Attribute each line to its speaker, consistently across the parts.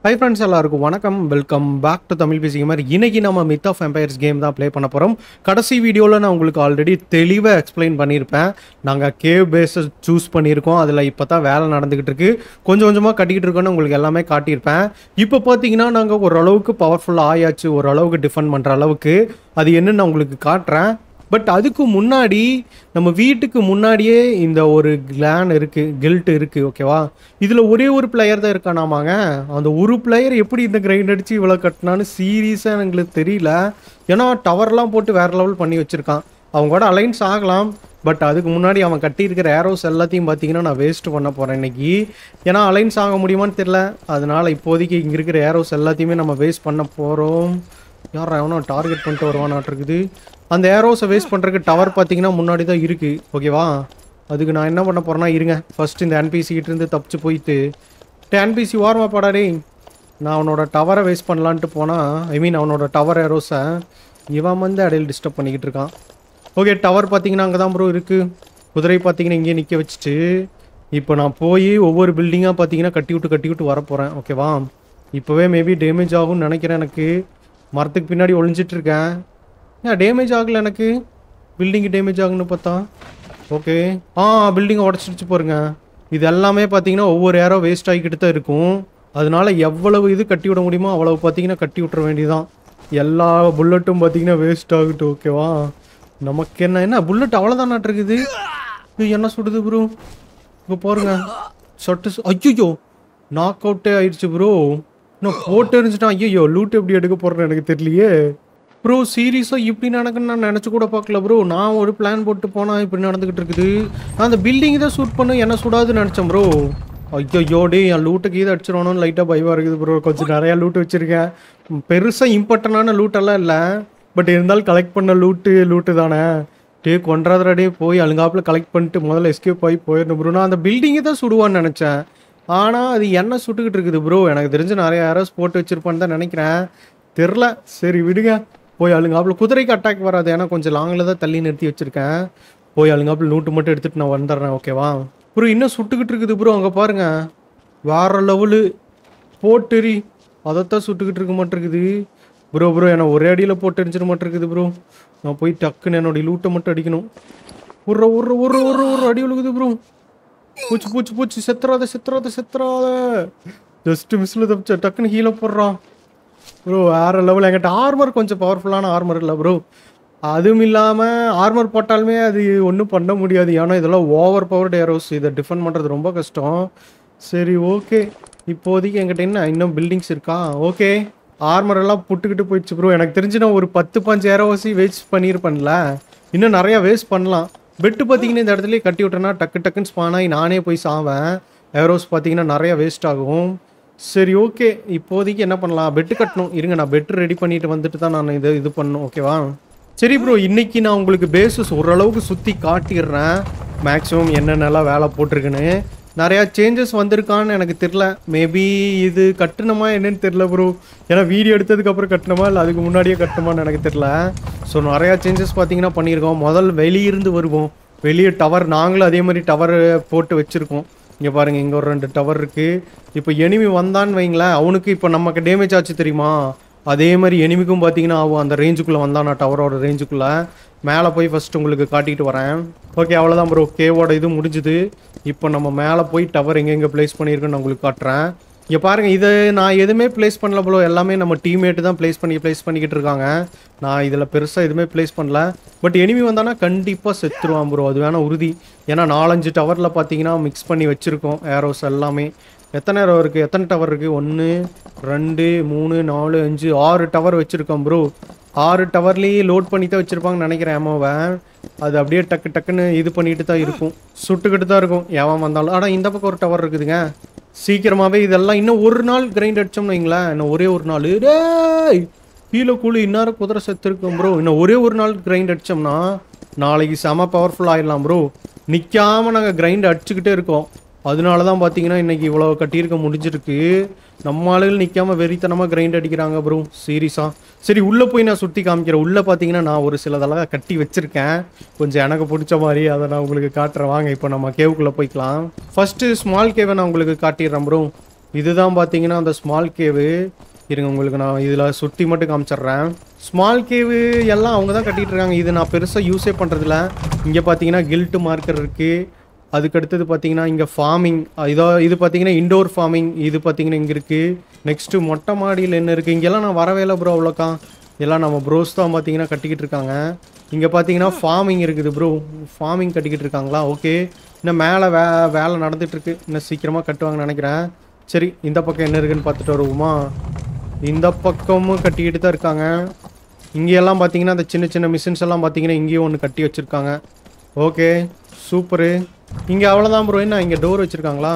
Speaker 1: hi friends எல்லாருக்கும் வணக்கம் welcome back to Tamil பேசிக்க மாதிரி இன்னைக்கு நம்ம மித் ஆஃப் எம்பையர்ஸ் கேம் தான் ப்ளே பண்ண போகிறோம் கடைசி வீடியோவில் நான் உங்களுக்கு ஆல்ரெடி தெளிவாக எக்ஸ்பிளைன் பண்ணியிருப்பேன் நாங்கள் கேவ் பேஸை சூஸ் பண்ணியிருக்கோம் அதில் இப்போ தான் வேலை நடந்துக்கிட்டு இருக்கு கொஞ்சம் கொஞ்சமாக கட்டிக்கிட்டு இருக்கோன்னு உங்களுக்கு எல்லாமே காட்டியிருப்பேன் இப்போ பார்த்தீங்கன்னா நாங்கள் ஓரளவுக்கு பவர்ஃபுல்லாக ஆயாச்சு ஓரளவுக்கு டிஃபெண்ட் பண்ணுற அளவுக்கு அது என்னன்னு நான் உங்களுக்கு காட்டுறேன் பட் அதுக்கு முன்னாடி நம்ம வீட்டுக்கு முன்னாடியே இந்த ஒரு கிளான் இருக்குது கில்ட் இருக்குது ஓகேவா இதில் ஒரே ஒரு பிளேயர் தான் இருக்கானாமாங்க அந்த ஒரு பிளேயர் எப்படி இந்த கிரைண்ட் அடித்து இவ்வளோ கட்டினான்னு சீரியஸாக எங்களுக்கு தெரியல ஏன்னா டவர்லாம் போட்டு வேறு லெவல் பண்ணி வச்சுருக்கான் அவங்க கூட அலைன்ஸ் ஆகலாம் பட் அதுக்கு முன்னாடி அவன் கட்டியிருக்கிற ஏரோஸ் எல்லாத்தையும் பார்த்தீங்கன்னா நான் வேஸ்ட் பண்ண போகிறேன் இன்னைக்கு ஏன்னா அலைன்ஸ் ஆக முடியுமான்னு தெரில அதனால் இப்போதைக்கு இங்கே இருக்கிற ஏரோஸ் எல்லாத்தையுமே நம்ம வேஸ்ட் பண்ண போகிறோம் யார் எவனோ டார்கெட் பண்ணிட்டு வருவானாட்டிருக்குது அந்த ஏரோஸை வேஸ்ட் பண்ணுறதுக்கு டவர் பார்த்தீங்கன்னா முன்னாடி தான் இருக்குது ஓகேவா அதுக்கு நான் என்ன பண்ண போகிறேன்னா இருங்க ஃபர்ஸ்ட் இந்த NPC கிட்ட இருந்து தப்பிச்சு போயிட்டு என்பிசி ஓரமாக பாடாடே நான் அவனோட டவரை வேஸ்ட் பண்ணலான்ட்டு போனால் ஐ மீன் அவனோட டவர் ஏரோஸை இவன் வந்து இடையில டிஸ்டர்ப் பண்ணிக்கிட்டு இருக்கான் ஓகே டவர் பார்த்தீங்கன்னா அங்கே தான் ப்ரோ இருக்குது குதிரை பார்த்தீங்கன்னா இங்கேயே நிற்க வச்சுட்டு இப்போ நான் போய் ஒவ்வொரு பில்டிங்காக பார்த்தீங்கன்னா கட்டி விட்டு கட்டி விட்டு வர போகிறேன் ஓகேவா இப்போவே மேபி டேமேஜ் ஆகும்னு நினைக்கிறேன் எனக்கு மரத்துக்கு பின்னாடி ஒளிஞ்சிட்டு இருக்கேன் ஏன் டேமேஜ் ஆகல எனக்கு பில்டிங்கு டேமேஜ் ஆகுன்னு பார்த்தா ஓகே ஆ பில்டிங்கை உடச்சிடுச்சு பாருங்க இது எல்லாமே பார்த்தீங்கன்னா ஒவ்வொரு ஏரோ வேஸ்ட் ஆகிக்கிட்டு தான் இருக்கும் அதனால எவ்வளவு இது கட்டி விட முடியுமோ அவ்வளவு பார்த்தீங்கன்னா கட்டி விட்டுற வேண்டியதான் எல்லா புல்லட்டும் பார்த்தீங்கன்னா வேஸ்ட் ஆகட்டும் ஓகேவா நமக்கு என்ன என்ன புல்லட் அவ்வளோதான் இருக்குது இது என்ன சுடுது ப்ரோ இப்போ பாருங்க சொட்டு ஐயோ நாக் அவுட்டே ஆயிடுச்சு ப்ரோ இன்னும் போட்டு இருந்துச்சுட்டான் ஐயோ லூட் எப்படி எடுக்க போறேன்னு எனக்கு தெரியலையே ப்ரோ சீரியஸாக இப்படி நடக்குன்னு நான் நினச்சி கூட பார்க்கல ப்ரோ நான் ஒரு பிளான் போட்டு போனால் இப்படி நடந்துக்கிட்டு இருக்குது நான் அந்த பில்டிங் தான் ஷூட் பண்ண என்ன சுடாதுன்னு நினச்சேன் ப்ரோ ஐயோ டே என் லூட்டுக்கு இது அடிச்சிடணும்னு லைட்டாக பயமாக இருக்குது ப்ரோ கொஞ்சம் நிறையா லூட் வச்சுருக்கேன் பெருசாக இம்பார்ட்டண்டான லூட்டெல்லாம் இல்லை பட் இருந்தாலும் கலெக்ட் பண்ண லூட்டு லூட்டு தானே டே கொன்றாதடா டே போய் அழுங்காப்பில் கலெக்ட் பண்ணிட்டு முதல்ல எஸ்கேப் ஆகி போயிடணும் ப்ரோ நான் அந்த பில்டிங்கை தான் சுடுவான்னு நினச்சேன் ஆனால் அது என்ன சுட்டுக்கிட்டு இருக்குது ப்ரோ எனக்கு தெரிஞ்சு நிறைய யாராவது போட்டு வச்சிருப்பான்னு தான் நினைக்கிறேன் தெரில சரி விடுங்க போய் அழுங்காப்பில் குதிரைக்கு அட்டாக் வராது ஏன்னா கொஞ்சம் லாங்கில் தான் தள்ளி நிறுத்தி வச்சுருக்கேன் போய் அழுங்காப்பில் நூட்டு மட்டும் எடுத்துகிட்டு நான் வந்துடுறேன் ஓகேவா ப்ரோ இன்னும் சுட்டுக்கிட்டு இருக்குது ப்ரோ அங்கே பாருங்க வேற லெவலு போட்டெறி அதைத்தான் சுட்டுக்கிட்டு இருக்க மாட்டிருக்குது ப்ரோ ப்ரோ என்ன ஒரே அடியில் போட்டு எரிஞ்சிட மாட்டிருக்குது ப்ரோ நான் போய் டக்குன்னு என்னோட லூட்டை மட்டும் அடிக்கணும் ஒரு ஒரு ஒரு ஒரு ஒரு அடி விழுகுது ப்ரோ பூச்சி பூச்சி பூச்சி செத்துறாத செத்துறாத செத்துறாத ஜஸ்ட் மிஸ்ல தப்பிச்ச டக்குன்னு ஹீல போடுறான் ப்ரோ வேற லெவல் என்கிட்ட ஆர்மர் கொஞ்சம் பவர்ஃபுல்லான ஆர்மர் இல்லை ப்ரோ அதுவும் இல்லாமல் ஆர்மர் போட்டாலுமே அது ஒன்றும் பண்ண முடியாது ஏன்னா இதெல்லாம் ஓவர் பவர்டு ஏரோஸ் இதை டிஃபெண்ட் பண்ணுறது ரொம்ப கஷ்டம் சரி ஓகே இப்போதைக்கு என்கிட்ட என்ன இன்னும் பில்டிங்ஸ் இருக்கா ஓகே ஆர்மர் எல்லாம் புட்டுக்கிட்டு போயிடுச்சு ப்ரோ எனக்கு தெரிஞ்சு நான் ஒரு பத்து பஞ்சு ஏரோசி வேஸ்ட் பண்ணியிருப்பேன்ல இன்னும் நிறையா வேஸ்ட் பண்ணலாம் பெட்டு பார்த்தீங்கன்னா இந்த இடத்துலயே கட்டி விட்டேன்னா டக்கு டக்குன்னு ஸ்பான் ஆகி நானே போய் சாவேன் ஏரோஸ் பார்த்தீங்கன்னா நிறைய வேஸ்ட் ஆகும் சரி ஓகே இப்போதைக்கு என்ன பண்ணலாம் பெட்டு கட்டணும் இருங்க நான் பெட்டு ரெடி பண்ணிட்டு வந்துட்டு தான் நான் இது இது பண்ணணும் ஓகேவா சரி ப்ரோ இன்னைக்கு நான் உங்களுக்கு பேசஸ் ஓரளவுக்கு சுற்றி காட்டிடுறேன் மேக்ஸிமம் என்னென்னலாம் வேலை போட்டிருக்குன்னு நிறையா சேஞ்சஸ் வந்திருக்கான்னு எனக்கு தெரில மேபி இது கட்டணுமா என்னன்னு தெரில ப்ரோ ஏன்னா வீடியோ எடுத்ததுக்கப்புறம் கட்டணுமா இல்லை அதுக்கு முன்னாடியே கட்டணுமான்னு எனக்கு தெரில ஸோ நிறையா சேஞ்சஸ் பார்த்தீங்கன்னா பண்ணியிருக்கோம் முதல் வெளியிருந்து வருவோம் வெளியே டவர் நாங்களும் அதே மாதிரி டவர் போட்டு வச்சுருக்கோம் இங்கே பாருங்கள் இங்கே ஒரு ரெண்டு டவர் இருக்குது இப்போ எனிமி வந்தான்னு வைங்களேன் அவனுக்கு இப்போ நமக்கு டேமேஜ் ஆச்சு தெரியுமா அதே மாதிரி எனிமிக்கும் பார்த்தீங்கன்னா ஆகும் அந்த ரேஞ்சுக்குள்ளே வந்தான் நான் டவரோட ரேஞ்சுக்குள்ளே மேலே போய் ஃபஸ்ட்டு உங்களுக்கு காட்டிட்டு வரேன் ஓகே அவ்வளோதான் ப்ரோ கேவோட இது முடிஞ்சுது இப்போ நம்ம மேலே போய் டவர் எங்கெங்கே ப்ளேஸ் பண்ணியிருக்கேன்னு நான் உங்களுக்கு காட்டுறேன் இங்கே பாருங்கள் இது நான் எதுவுமே ப்ளேஸ் பண்ணல ப்ரோ எல்லாமே நம்ம டீம்மேட்டு தான் ப்ளேஸ் பண்ணி ப்ளேஸ் பண்ணிக்கிட்டு இருக்காங்க நான் இதில் பெருசாக எதுவுமே ப்ளேஸ் பண்ணல பட் எனிமி வந்தானா கண்டிப்பாக செத்துருவான் ப்ரோ அது வேணால் உறுதி ஏன்னா நாலஞ்சு டவரில் பார்த்தீங்கன்னா மிக்ஸ் பண்ணி வச்சுருக்கோம் ஏரோஸ் எல்லாமே எத்தனை ஏரோ இருக்குது எத்தனை டவர் இருக்குது ஒன்று ரெண்டு மூணு நாலு அஞ்சு ஆறு டவர் வச்சுருக்கோம் ப்ரோ ஆறு டவர்லேயே லோட் பண்ணி தான் வச்சுருப்பாங்கன்னு நினைக்கிறேன் ஏமாவை அது அப்படியே டக்கு டக்குன்னு இது பண்ணிட்டு தான் இருக்கும் சுட்டுக்கிட்டு தான் இருக்கும் ஏவன் வந்தாலும் ஆனால் இந்த பக்கம் ஒரு டவர் இருக்குதுங்க சீக்கிரமாகவே இதெல்லாம் இன்னும் ஒரு நாள் கிரைண்ட் அடிச்சோம்னு வைங்களேன் இன்னும் ஒரே ஒரு நாள் டேய் கீழே கூலி இன்னாரும் குதிரை செத்துருக்கும் ப்ரோ இன்னும் ஒரே ஒரு நாள் கிரைண்ட் அடிச்சோம்னா நாளைக்கு செம பவர்ஃபுல் ஆயிடலாம் ப்ரோ நிற்காம நாங்கள் கிரைண்ட் அடிச்சுக்கிட்டே இருக்கோம் அதனால தான் பார்த்தீங்கன்னா இன்னைக்கு இவ்வளோ கட்டியிருக்க முடிஞ்சிருக்கு நம்ம ஆளுகள் நிற்காம வெறித்தனமாக கிரைண்ட் அடிக்கிறாங்க ப்ரோ சீரியஸாக சரி உள்ளே போய் நான் சுற்றி காமிக்கிறேன் உள்ளே பார்த்தீங்கன்னா நான் ஒரு சிலதெல்லாம் கட்டி வச்சிருக்கேன் கொஞ்சம் எனக்கு பிடிச்ச மாதிரி அதை நான் உங்களுக்கு காட்டுறேன் வாங்க இப்போ நம்ம கேவுக்குள்ளே போய்க்கலாம் ஃபஸ்ட்டு ஸ்மால் கேவை நான் உங்களுக்கு காட்டிடுறேன் ப்ரோ இதுதான் பார்த்தீங்கன்னா அந்த ஸ்மால் கேவு இருங்க உங்களுக்கு நான் இதில் சுற்றி மட்டும் காமிச்சிடுறேன் ஸ்மால் கேவு எல்லாம் அவங்க தான் கட்டிட்டு இருக்காங்க இது நான் பெருசாக யூஸே பண்ணுறதில்ல இங்கே பார்த்தீங்கன்னா கில்ட்டு மார்க்கர் இருக்குது அதுக்கு அடுத்தது பார்த்தீங்கன்னா இங்கே ஃபார்மிங் இதோ இது பார்த்தீங்கன்னா இண்டோர் ஃபார்மிங் இது பார்த்தீங்கன்னா இங்கே இருக்குது நெக்ஸ்ட்டு மொட்டை மாடியில் என்ன இருக்குது இங்கெல்லாம் நான் வரவே இல்லை ப்ரோ அவ்வளோக்கா எல்லாம் நம்ம ப்ரோஸ் தான் பார்த்தீங்கன்னா கட்டிக்கிட்டு இருக்காங்க இங்கே பார்த்தீங்கன்னா ஃபார்மிங் இருக்குது ப்ரோ ஃபார்மிங் கட்டிக்கிட்டு இருக்காங்களா ஓகே இன்னும் மேலே வே வேலை நடந்துட்டு இருக்கு இன்னும் சீக்கிரமாக கட்டுவாங்கன்னு நினைக்கிறேன் சரி இந்த பக்கம் என்ன இருக்குன்னு பார்த்துட்டு வருவோமா இந்த பக்கமும் கட்டிக்கிட்டு தான் இருக்காங்க இங்கெல்லாம் பார்த்தீங்கன்னா அந்த சின்ன சின்ன மிஷின்ஸ் எல்லாம் பார்த்தீங்கன்னா இங்கேயும் ஒன்று கட்டி வச்சுருக்காங்க ஓகே சூப்பரு இங்கே அவ்வளோதான் ப்ரோ என்ன இங்கே டோர் வச்சுருக்காங்களா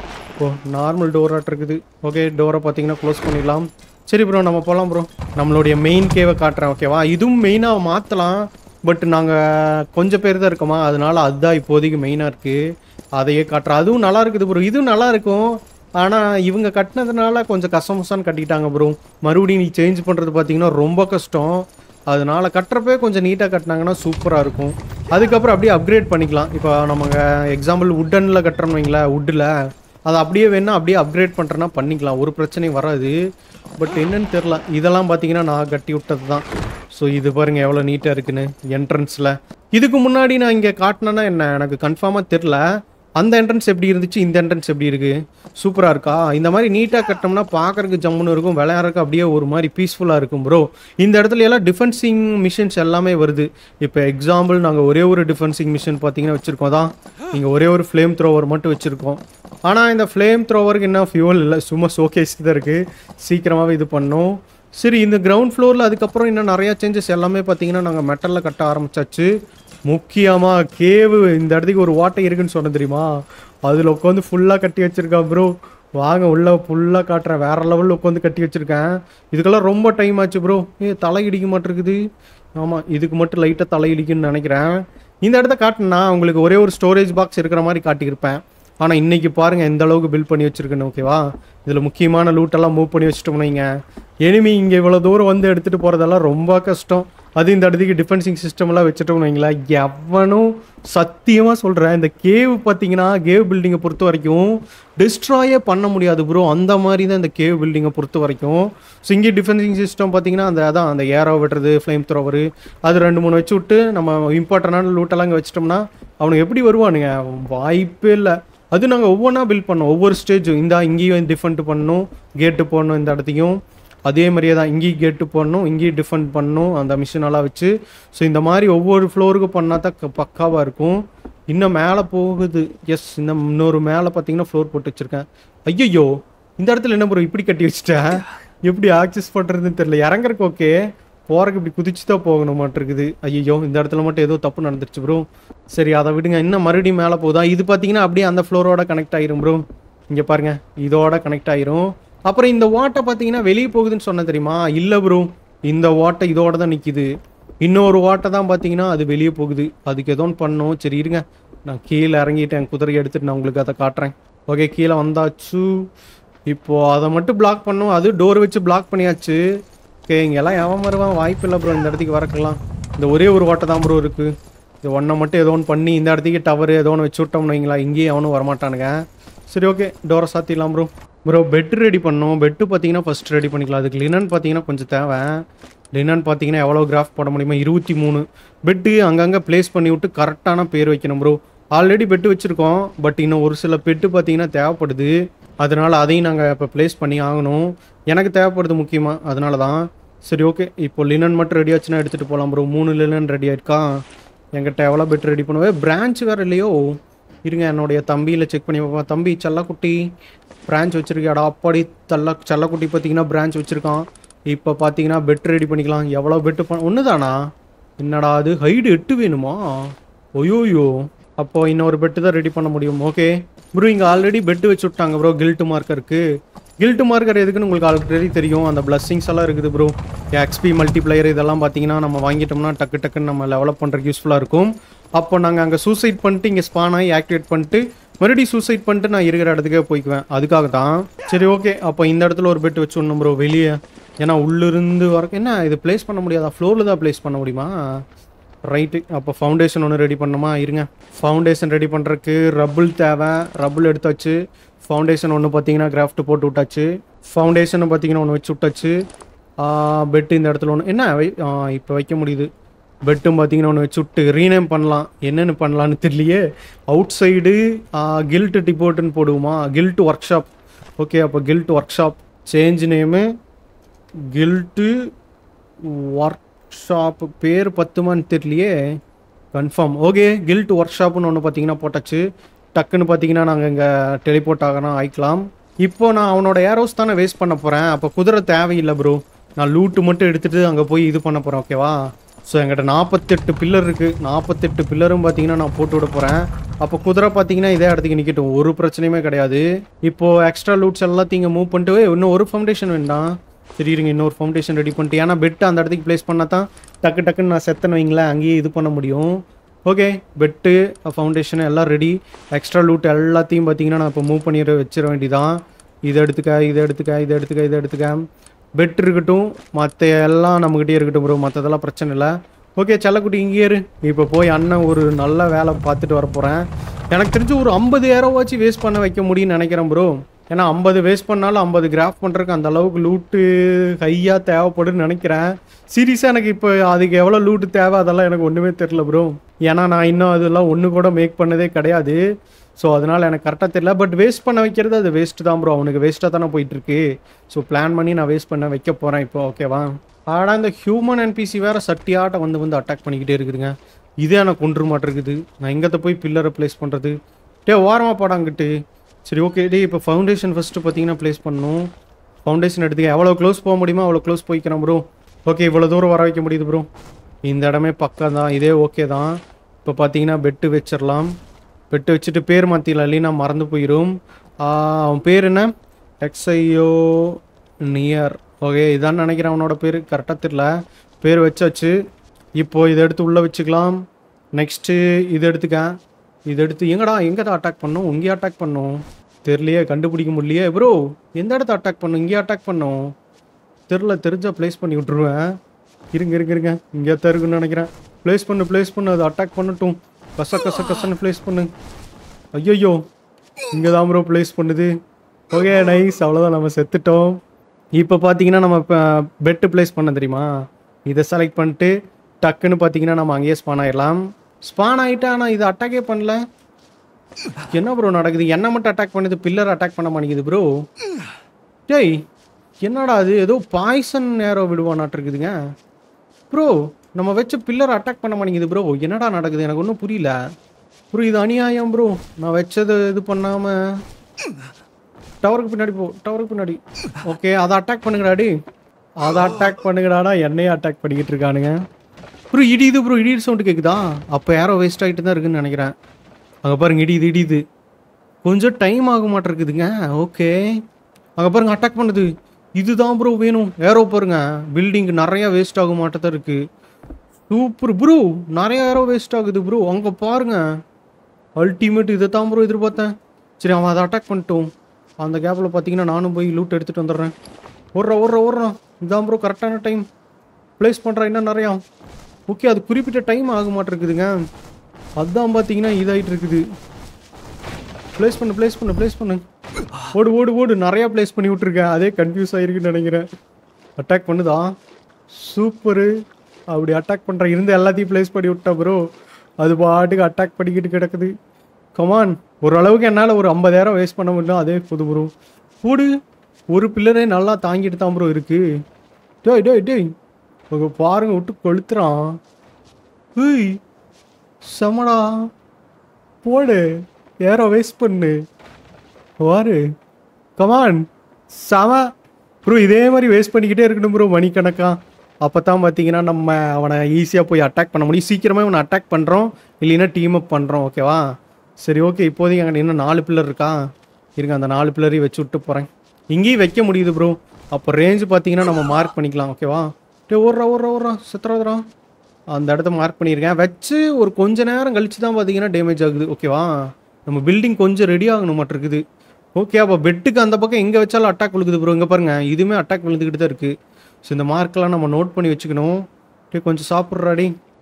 Speaker 1: ஓ நார்மல் டோராட் இருக்குது ஓகே டோரை பார்த்தீங்கன்னா க்ளோஸ் பண்ணிடலாம் சரி ப்ரோ நம்ம போகலாம் ப்ரோ நம்மளுடைய மெயின் கேவை காட்டுறேன் ஓகேவா இதுவும் மெயினாக மாற்றலாம் பட் நாங்கள் கொஞ்சம் பேர் தான் இருக்கோமா அதனால அதுதான் இப்போதைக்கு மெயினாக இருக்குது அதையே காட்டுறேன் அதுவும் நல்லா இருக்குது ப்ரோ இதுவும் நல்லா இருக்கும் ஆனால் இவங்க கட்டினதுனால கொஞ்சம் கசமசான்னு கட்டிட்டாங்க ப்ரோ மறுபடியும் நீ சேஞ்ச் பண்ணுறது பார்த்தீங்கன்னா ரொம்ப கஷ்டம் அதனால கட்டுறப்பே கொஞ்சம் நீட்டாக கட்டினாங்கன்னா சூப்பராக இருக்கும் அதுக்கப்புறம் அப்படியே அப்கிரேட் பண்ணிக்கலாம் இப்போ நம்ம எக்ஸாம்பிள் உட்டனில் கட்டுறோம்னு வைங்களேன் வுட்டில் அதை அப்படியே வேணா அப்படியே அப்கிரேட் பண்ணுறேன்னா பண்ணிக்கலாம் ஒரு பிரச்சனையும் வராது பட் என்னன்னு தெரில இதெல்லாம் பார்த்தீங்கன்னா நான் கட்டி விட்டது தான் ஸோ இது பாருங்க எவ்வளோ நீட்டாக இருக்குன்னு என்ட்ரன்ஸில் இதுக்கு முன்னாடி நான் இங்கே காட்டினேன்னா என்ன எனக்கு கன்ஃபார்மாக தெரில அந்த என்ட்ரன்ஸ் எப்படி இருந்துச்சு இந்த என்ட்ரன்ஸ் எப்படி இருக்கு சூப்பராக இருக்கா இந்த மாதிரி நீட்டாக கட்டினோம்னா பார்க்கறதுக்கு ஜம்முன்னு இருக்கும் விளையாடுறதுக்கு அப்படியே ஒரு மாதிரி பீஸ்ஃபுல்லாக இருக்கும் ப்ரோ இந்த இடத்துல எல்லாம் டிஃபென்சிங் மிஷின்ஸ் எல்லாமே வருது இப்போ எக்ஸாம்பிள் நாங்கள் ஒரே ஒரு டிஃபென்சிங் மிஷின் பார்த்தீங்கன்னா வச்சுருக்கோம் தான் இங்கே ஒரே ஒரு ஃப்ளேம் த்ரோவர் மட்டும் வச்சுருக்கோம் ஆனால் இந்த ஃப்ளேம் த்ரோவருக்கு என்ன ஃபியூவல் இல்லை சும்மா ஷோகேஸ் தான் இருக்குது சீக்கிரமாகவே இது பண்ணோம் சரி இந்த கிரவுண்ட் ஃப்ளோரில் அதுக்கப்புறம் இன்னும் நிறையா சேஞ்சஸ் எல்லாமே பார்த்தீங்கன்னா நாங்கள் மெட்டலில் கட்ட ஆரம்பிச்சாச்சு முக்கியமாக கேவு இந்த இடத்துக்கு ஒரு ஓட்டை இருக்குன்னு சொன்னேன் தெரியுமா அதில் உட்காந்து ஃபுல்லாக கட்டி வச்சிருக்கான் ப்ரோ வாங்க உள்ள ஃபுல்லாக காட்டுறேன் வேற லெவலில் உட்காந்து கட்டி வச்சிருக்கேன் இதுக்கெல்லாம் ரொம்ப டைம் ஆச்சு ப்ரோ ஏ தலை இடிக்க மாட்டிருக்குது ஆமாம் இதுக்கு மட்டும் லைட்டாக தலை இடிக்குன்னு நினைக்கிறேன் இந்த இடத்த காட்டினா உங்களுக்கு ஒரே ஒரு ஸ்டோரேஜ் பாக்ஸ் இருக்கிற மாதிரி காட்டியிருப்பேன் ஆனால் இன்னைக்கு பாருங்கள் எந்த அளவுக்கு பில்ட் பண்ணி வச்சிருக்கேன்னு ஓகேவா இதில் முக்கியமான லூட்டெல்லாம் மூவ் பண்ணி வச்சுட்டோம்னா வைங்க எனிமி இங்கே இவ்வளோ தூரம் வந்து எடுத்துகிட்டு போகிறதெல்லாம் ரொம்ப கஷ்டம் அது இந்த இடத்துக்கு டிஃபென்சிங் சிஸ்டம்லாம் வச்சுட்டோம்னு வைங்களேன் எவனும் சத்தியமாக சொல்கிறேன் இந்த கேவ் பார்த்தீங்கன்னா கேவ் பில்டிங்கை பொறுத்த வரைக்கும் டிஸ்ட்ராயே பண்ண முடியாது ப்ரோ அந்த மாதிரி தான் இந்த கேவ் பில்டிங்கை பொறுத்த வரைக்கும் ஸோ இங்கே டிஃபென்சிங் சிஸ்டம் பார்த்தீங்கன்னா அந்த அதான் அந்த ஏரோ வெட்டுறது ஃப்ளேம் த்ரோவரு அது ரெண்டு மூணு வச்சு விட்டு நம்ம இம்பார்ட்டண்டான லூட்டெல்லாம் இங்கே வச்சிட்டோம்னா அவனுக்கு எப்படி வருவானுங்க வாய்ப்பே இல்லை அது நாங்கள் ஒவ்வொன்றா பில்ட் பண்ணோம் ஒவ்வொரு ஸ்டேஜும் இந்த இங்கேயும் டிஃபெண்ட் பண்ணணும் கேட்டு போடணும் இந்த இடத்தையும் அதே மாதிரியே தான் இங்கேயும் கேட்டு போடணும் இங்கேயும் டிஃபெண்ட் பண்ணணும் அந்த மிஷினெல்லாம் வச்சு ஸோ இந்த மாதிரி ஒவ்வொரு ஃப்ளோருக்கும் பண்ணால் தான் க- பக்காவா இருக்கும் இன்னும் மேலே போகுது எஸ் இந்த இன்னொரு மேலே பார்த்தீங்கன்னா ஃப்ளோர் போட்டு வச்சுருக்கேன் ஐயையோ இந்த இடத்துல என்ன ப்ரோ இப்படி கட்டி வச்சுட்டேன் எப்படி ஆக்சஸ் பண்ணுறதுன்னு தெரியல இறங்குறக்கு ஓகே போறதுக்கு இப்படி குதிச்சு தான் போகணும் மாட்டிருக்குது ஐயோ இந்த இடத்துல மட்டும் ஏதோ தப்பு நடந்துருச்சு ப்ரோ சரி அதை விடுங்க இன்னும் மறுபடியும் மேலே போகுதா இது பார்த்தீங்கன்னா அப்படியே அந்த ஃப்ளோரோட கனெக்ட் ஆயிரும் ப்ரோ இங்கே பாருங்க இதோட கனெக்ட் ஆயிரும் அப்புறம் இந்த வாட்டை பார்த்தீங்கன்னா வெளியே போகுதுன்னு சொன்ன தெரியுமா இல்லை ப்ரோ இந்த வாட்டை இதோட தான் நிற்கிது இன்னொரு வாட்டை தான் பார்த்தீங்கன்னா அது வெளியே போகுது அதுக்கு ஏதோ ஒன்று பண்ணோம் சரி இருங்க நான் கீழே இறங்கிட்டேன் குதிரையை எடுத்துட்டு நான் உங்களுக்கு அதை காட்டுறேன் ஓகே கீழே வந்தாச்சு இப்போ அதை மட்டும் பிளாக் பண்ணோம் அது டோர் வச்சு பிளாக் பண்ணியாச்சு ஓகே இங்கெல்லாம் எவன் வருவான் வாய்ப்பு இல்லை ப்ரோ இந்த இடத்துக்கு வரக்கலாம் இந்த ஒரே ஒரு வாட்டை தான் ப்ரோ இருக்குது இது ஒன்றை மட்டும் ஏதோ ஒன்று பண்ணி இந்த இடத்துக்கு டவர் ஏதோ ஒன்று வச்சு விட்டோம்னு வைங்களா இங்கேயும் அவனும் வரமாட்டானுங்க சரி ஓகே டோரை சாத்திடலாம் ப்ரோ ப்ரோ பெட் ரெடி பண்ணோம் பெட்டு பார்த்தீங்கன்னா ஃபர்ஸ்ட் ரெடி பண்ணிக்கலாம் அதுக்கு லினன் பார்த்தீங்கன்னா கொஞ்சம் தேவை லினன் பார்த்தீங்கன்னா எவ்வளோ கிராஃப் போட முடியுமா இருபத்தி மூணு பெட்டு அங்கங்கே ப்ளேஸ் பண்ணி விட்டு கரெக்டான பேர் வைக்கணும் ப்ரோ ஆல்ரெடி பெட்டு வச்சுருக்கோம் பட் இன்னும் ஒரு சில பெட்டு பார்த்தீங்கன்னா தேவைப்படுது அதனால அதையும் நாங்கள் இப்போ ப்ளேஸ் பண்ணி ஆகணும் எனக்கு தேவைப்படுது முக்கியமாக அதனால தான் சரி ஓகே இப்போ லினன் மட்டும் ரெடி ஆச்சுன்னா எடுத்துகிட்டு போகலாம் ப்ரோ மூணு லினன் ரெடி ஆயிருக்கா என்கிட்ட எவ்வளோ பெட் ரெடி பண்ணுவேன் பிரான்ச் வேறு இல்லையோ இருங்க என்னுடைய தம்பியில் செக் பண்ணி பார்ப்போம் தம்பி செல்லக்குட்டி பிரான்ச் வச்சிருக்கியாடா அப்பாடி தள்ள செல்லக்குட்டி பார்த்தீங்கன்னா பிரான்ச் வச்சுருக்கான் இப்போ பார்த்தீங்கன்னா பெட் ரெடி பண்ணிக்கலாம் எவ்வளோ பெட்டு பண்ண ஒன்று தானா என்னடா அது ஹைடு எட்டு வேணுமா ஒயோயோ அப்போ இன்னொரு பெட்டு தான் ரெடி பண்ண முடியும் ஓகே ப்ரோ இங்கே ஆல்ரெடி பெட்டு வச்சு விட்டாங்க ப்ரோ கில்ட்டு மார்க்கருக்கு கில்ட்டு மார்க்கர் எதுக்குன்னு உங்களுக்கு ஆல்ரெடி தெரியும் அந்த பிளஸ்ஸிங்ஸ் எல்லாம் இருக்குது ப்ரோ எக்ஸ்பி மல்டிப்ளையர் இதெல்லாம் பார்த்தீங்கன்னா நம்ம வாங்கிட்டோம்னா டக்கு டக்குன்னு நம்ம லெவலப் பண்ணுறதுக்கு யூஸ்ஃபுல்லாக இருக்கும் அப்போ நாங்கள் அங்கே சூசைட் பண்ணிட்டு இங்கே ஸ்பான் ஆகி ஆக்டிவேட் பண்ணிட்டு மறுபடியும் சூசைட் பண்ணிட்டு நான் இருக்கிற இடத்துக்கே போய்க்குவேன் அதுக்காக தான் சரி ஓகே அப்போ இந்த இடத்துல ஒரு பெட் வச்சு விடணும் ப்ரோ வெளியே ஏன்னா உள்ளிருந்து வர என்ன இது ப்ளேஸ் பண்ண முடியாதா ஃப்ளோரில் தான் ப்ளேஸ் பண்ண முடியுமா ரைட்டு அப்போ ஃபவுண்டேஷன் ஒன்று ரெடி பண்ணணுமா இருங்க ஃபவுண்டேஷன் ரெடி பண்ணுறதுக்கு ரப்புள் தேவை ரப்புள் எடுத்தாச்சு ஃபவுண்டேஷன் ஒன்று பார்த்தீங்கன்னா கிராஃப்ட் போட்டு விட்டாச்சு ஃபவுண்டேஷன் பார்த்தீங்கன்னா ஒன்று வச்சு விட்டாச்சு பெட்டு இந்த இடத்துல ஒன்று என்ன இப்போ வைக்க முடியுது பெட்டும் பார்த்தீங்கன்னா ஒன்று வச்சு விட்டு ரீநேம் பண்ணலாம் என்னென்னு பண்ணலான்னு தெரியலையே அவுட் சைடு கில்ட் டிபோட்டுன்னு போடுவோமா கில்ட் ஒர்க் ஷாப் ஓகே அப்போ guild workshop change name guild workshop பேர் பத்துமான்னு தெரியலையே கன்ஃபார்ம் ஓகே கில்ட் ஒர்க் ஷாப்னு ஒன்று பார்த்தீங்கன்னா போட்டாச்சு டக்குன்னு பார்த்தீங்கன்னா நாங்கள் இங்கே டெலிபோர்ட் ஆகணும் ஆயிக்கலாம் இப்போ நான் அவனோட ஏரோஸ் தானே வேஸ்ட் பண்ண போகிறேன் அப்போ குதிரை தேவையில்லை ப்ரோ நான் லூட்டு மட்டும் எடுத்துகிட்டு அங்கே போய் இது பண்ண போகிறேன் ஓகேவா ஸோ என்கிட்ட நாற்பத்தெட்டு பில்லர் இருக்குது நாற்பத்தெட்டு பில்லரும் பார்த்தீங்கன்னா நான் போட்டு விட போகிறேன் அப்போ குதிரை பார்த்தீங்கன்னா இதே இடத்துக்கு நிற்கட்டும் ஒரு பிரச்சனையுமே கிடையாது இப்போது எக்ஸ்ட்ரா லூட்ஸ் எல்லாத்தையும் இங்கே மூவ் பண்ணிட்டு "ஏய், இன்னும் ஒரு ஃபவுண்டேஷன் வேண்டாம் சரி இருங்க இன்னொரு ஃபவுண்டேஷன் ரெடி பண்ணிட்டு ஏன்னா பெட்டு அந்த இடத்துக்கு ப்ளேஸ் பண்ணால் தான் டக்கு டக்குன்னு நான் செத்தன வைங்களேன் அங்கேயே இது பண்ண முடியும் ஓகே பெட்டு ஃபவுண்டேஷன் எல்லாம் ரெடி எக்ஸ்ட்ரா லூட் எல்லாத்தையும் பார்த்தீங்கன்னா நான் இப்போ மூவ் பண்ணிட வச்சிட வேண்டியதான் இதை எடுத்துக்க இதை எடுத்துக்க இதை எடுத்துக்க இதை எடுத்துக்க பெட் இருக்கட்டும் மற்ற எல்லாம் நம்மக்கிட்டே இருக்கட்டும் ப்ரோ மற்றதெல்லாம் பிரச்சனை இல்லை ஓகே செல்லக்குட்டி இங்கேயே இரு இப்போ போய் அண்ணன் ஒரு நல்ல வேலை பார்த்துட்டு வர போகிறேன் எனக்கு தெரிஞ்சு ஒரு ஐம்பது ஏரோவாச்சும் வேஸ்ட் பண்ண வைக்க முடியும்னு நினைக்கிறேன் ப்ரோ ஏன்னா ஐம்பது வேஸ்ட் பண்ணாலும் ஐம்பது கிராஃப் பண்ணுறதுக்கு அந்த அளவுக்கு லூட்டு ஹையாக தேவைப்படுன்னு நினைக்கிறேன் சீரியஸாக எனக்கு இப்போ அதுக்கு எவ்வளோ லூட்டு தேவை அதெல்லாம் எனக்கு ஒன்றுமே தெரில ப்ரோ ஏன்னா நான் இன்னும் அதெல்லாம் ஒன்று கூட மேக் பண்ணதே கிடையாது ஸோ அதனால் எனக்கு கரெக்டாக தெரியல பட் வேஸ்ட் பண்ண வைக்கிறது அது வேஸ்ட்டு தான் ப்ரோ அவனுக்கு வேஸ்ட்டாக தானே போயிட்டுருக்கு ஸோ பிளான் பண்ணி நான் வேஸ்ட் பண்ண வைக்க போகிறேன் இப்போ ஓகேவா ஆனால் இந்த ஹியூமன் என்பிசி வேறு சட்டியாட்ட வந்து வந்து அட்டாக் பண்ணிக்கிட்டே இருக்குதுங்க இதே எனக்கு கொன்று மாட்டிருக்குது நான் எங்கத்த போய் பில்லரை ப்ளேஸ் பண்ணுறது டே ஓரமாக போடாங்கிட்டு சரி ஓகே டே இப்போ ஃபவுண்டேஷன் ஃபஸ்ட்டு பார்த்தீங்கன்னா ப்ளேஸ் பண்ணணும் ஃபவுண்டேஷன் எடுத்துக்க எவ்வளோ க்ளோஸ் போக முடியுமோ அவ்வளோ க்ளோஸ் போய்க்கிறேன் ப்ரோ ஓகே இவ்வளோ தூரம் வர வைக்க முடியுது ப்ரோ இந்த இடமே பக்கம் தான் இதே ஓகே தான் இப்போ பார்த்தீங்கன்னா பெட்டு வச்சிடலாம் பெட்டு வச்சுட்டு பேர் மாற்றிடலாம் இல்லைன்னா மறந்து போயிடும் அவன் பேர் என்ன எக்ஸ்ஐயோ நியர் ஓகே இதான் நினைக்கிறேன் அவனோட பேர் கரெக்டாக தெரியல பேர் வச்சாச்சு இப்போ இதை எடுத்து உள்ளே வச்சுக்கலாம் நெக்ஸ்ட்டு இது எடுத்துக்க இது எடுத்து எங்கடா எங்கே தான் அட்டாக் பண்ணும் இங்கே அட்டாக் பண்ணும் தெரியலையே கண்டுபிடிக்க முடியலையே ப்ரோ எந்த இடத்த அட்டாக் பண்ணும் இங்கே அட்டாக் பண்ணும் தெரில தெரிஞ்சா ப்ளேஸ் பண்ணி விட்ருவேன் இருங்க இருங்க இருங்க இங்கே தான் இருக்குன்னு நினைக்கிறேன் ப்ளேஸ் பண்ணு ப்ளேஸ் பண்ணு அது அட்டாக் பண்ணட்டும் கச கச கசன்னு ப்ளேஸ் பண்ணு ஐயோ இங்கே தான் ப்ரோ ப்ளேஸ் பண்ணுது ஓகே நைஸ் அவ்வளோதான் நம்ம செத்துட்டோம் இப்போ பார்த்தீங்கன்னா நம்ம இப்போ பெட்டு ப்ளேஸ் பண்ண தெரியுமா இதை செலக்ட் பண்ணிட்டு டக்குன்னு பார்த்தீங்கன்னா நம்ம அங்கேயே ஸ்பான் ஆயிடலாம் ஸ்பான் ஆகிட்டா ஆனால் இது அட்டாக்கே பண்ணல என்ன ப்ரோ நடக்குது என்ன மட்டும் அட்டாக் பண்ணுது பில்லர் அட்டாக் பண்ண மாட்டேங்குது ப்ரோ டேய் என்னடா அது ஏதோ பாய்சன் நேரோ விடுவானாட்டு இருக்குதுங்க ப்ரோ நம்ம வச்ச பில்லர் அட்டாக் பண்ண மாட்டேங்குது ப்ரோ என்னடா நடக்குது எனக்கு ஒன்றும் புரியல ப்ரோ இது அநியாயம் ப்ரோ நான் வச்சது இது பண்ணாமல் டவருக்கு பின்னாடி போ டவருக்கு பின்னாடி ஓகே அதை அட்டாக் பண்ணுங்கடாடி அதை அட்டாக் பண்ணுங்கடாடா என்னையே அட்டாக் பண்ணிக்கிட்டு இருக்கானுங்க ப்ரோ இடியுது ப்ரோ இடியுது சவுண்டு கேட்குதா அப்போ யாரோ வேஸ்ட் ஆகிட்டு தான் இருக்குன்னு நினைக்கிறேன் அங்கே பாருங்க இடியுது இடியுது கொஞ்சம் டைம் ஆக மாட்டிருக்குதுங்க ஓகே அங்கே பாருங்க அட்டாக் பண்ணுது இதுதான் ப்ரோ வேணும் ஏரோ பாருங்க பில்டிங் நிறைய வேஸ்ட் ஆக மாட்டதான் இருக்கு சூப்பர் ப்ரோ நிறைய ஏரோ வேஸ்ட் ஆகுது ப்ரோ அங்கே பாருங்க அல்டிமேட் இதை தான் ப்ரோ எதிர்பார்த்தேன் சரி அவன் அதை அட்டாக் பண்ணிட்டோம் அந்த கேப்பில் பார்த்தீங்கன்னா நானும் போய் லூட் எடுத்துகிட்டு வந்துடுறேன் ஓடுறா ஓடுறா ஓடுறான் இதான் ப்ரோ கரெக்டான டைம் ப்ளேஸ் பண்ணுறேன் இன்னும் நிறையா ஓகே அது குறிப்பிட்ட டைம் ஆக மாட்டிருக்குதுங்க அதுதான் பார்த்தீங்கன்னா இதாகிட்டு இருக்குது ப்ளேஸ் பண்ணு ப்ளேஸ் பண்ணு ப்ளேஸ் பண்ணு ஓடு ஓடு ஓடு நிறையா ப்ளேஸ் பண்ணி விட்ருக்கேன் அதே கன்ஃபியூஸ் ஆகிருக்குன்னு நினைக்கிறேன் அட்டாக் பண்ணுதா சூப்பரு அப்படி அட்டாக் பண்ணுற இருந்து எல்லாத்தையும் ப்ளேஸ் பண்ணி விட்டா ப்ரோ அது பாட்டுக்கு அட்டாக் பண்ணிக்கிட்டு கிடக்குது கமான் ஓரளவுக்கு என்னால் ஒரு ஐம்பதாயிரம் வேஸ்ட் பண்ண முடியும் அதே புது ப்ரோ போடு ஒரு பில்லரே நல்லா தாங்கிட்டு தான் ப்ரோ இருக்கு டேய் டேய் டேய் உங்க பாருங்க விட்டு கொளுத்துறான் ஏய் செமடா போடு ஏரோ வேஸ்ட் பண்ணு வாரு கமான் செம ப்ரோ இதே மாதிரி வேஸ்ட் பண்ணிக்கிட்டே இருக்கணும் ப்ரோ மணிக்கணக்கா அப்போ தான் பார்த்தீங்கன்னா நம்ம அவனை ஈஸியாக போய் அட்டாக் பண்ண முடியும் சீக்கிரமாக அவனை அட்டாக் பண்ணுறோம் இல்லைன்னா டீம் அப் பண்ணுறோம் ஓகேவா சரி ஓகே இப்போதைக்கு அங்கே இன்னும் நாலு பில்லர் இருக்கா இருங்க அந்த நாலு பில்லரையும் வச்சு விட்டு போகிறேன் இங்கேயும் வைக்க முடியுது ப்ரோ அப்போ ரேஞ்ச் பார்த்தீங்கன்னா நம்ம மார்க் பண்ணிக்கலாம் ஓகேவா டே ஓடுறா ஓடுறா ஓடுறா சித்திரதுரா அந்த இடத்த மார்க் பண்ணியிருக்கேன் வச்சு ஒரு கொஞ்ச நேரம் கழிச்சு தான் பார்த்தீங்கன்னா டேமேஜ் ஆகுது ஓகேவா நம்ம பில்டிங் கொஞ்சம் ரெடி ஆகணும் மாட்டு இருக்குது ஓகே அப்போ பெட்டுக்கு அந்த பக்கம் எங்கே வச்சாலும் அட்டாக் விழுகுது ப்ரோ இங்கே பாருங்க இதுவுமே அட்டாக் விழுந்துக்கிட்டு தான் இருக்குது ஸோ இந்த மார்க்கெலாம் நம்ம நோட் பண்ணி வச்சுக்கணும் டே கொஞ்சம் சாப்பிட்றாடி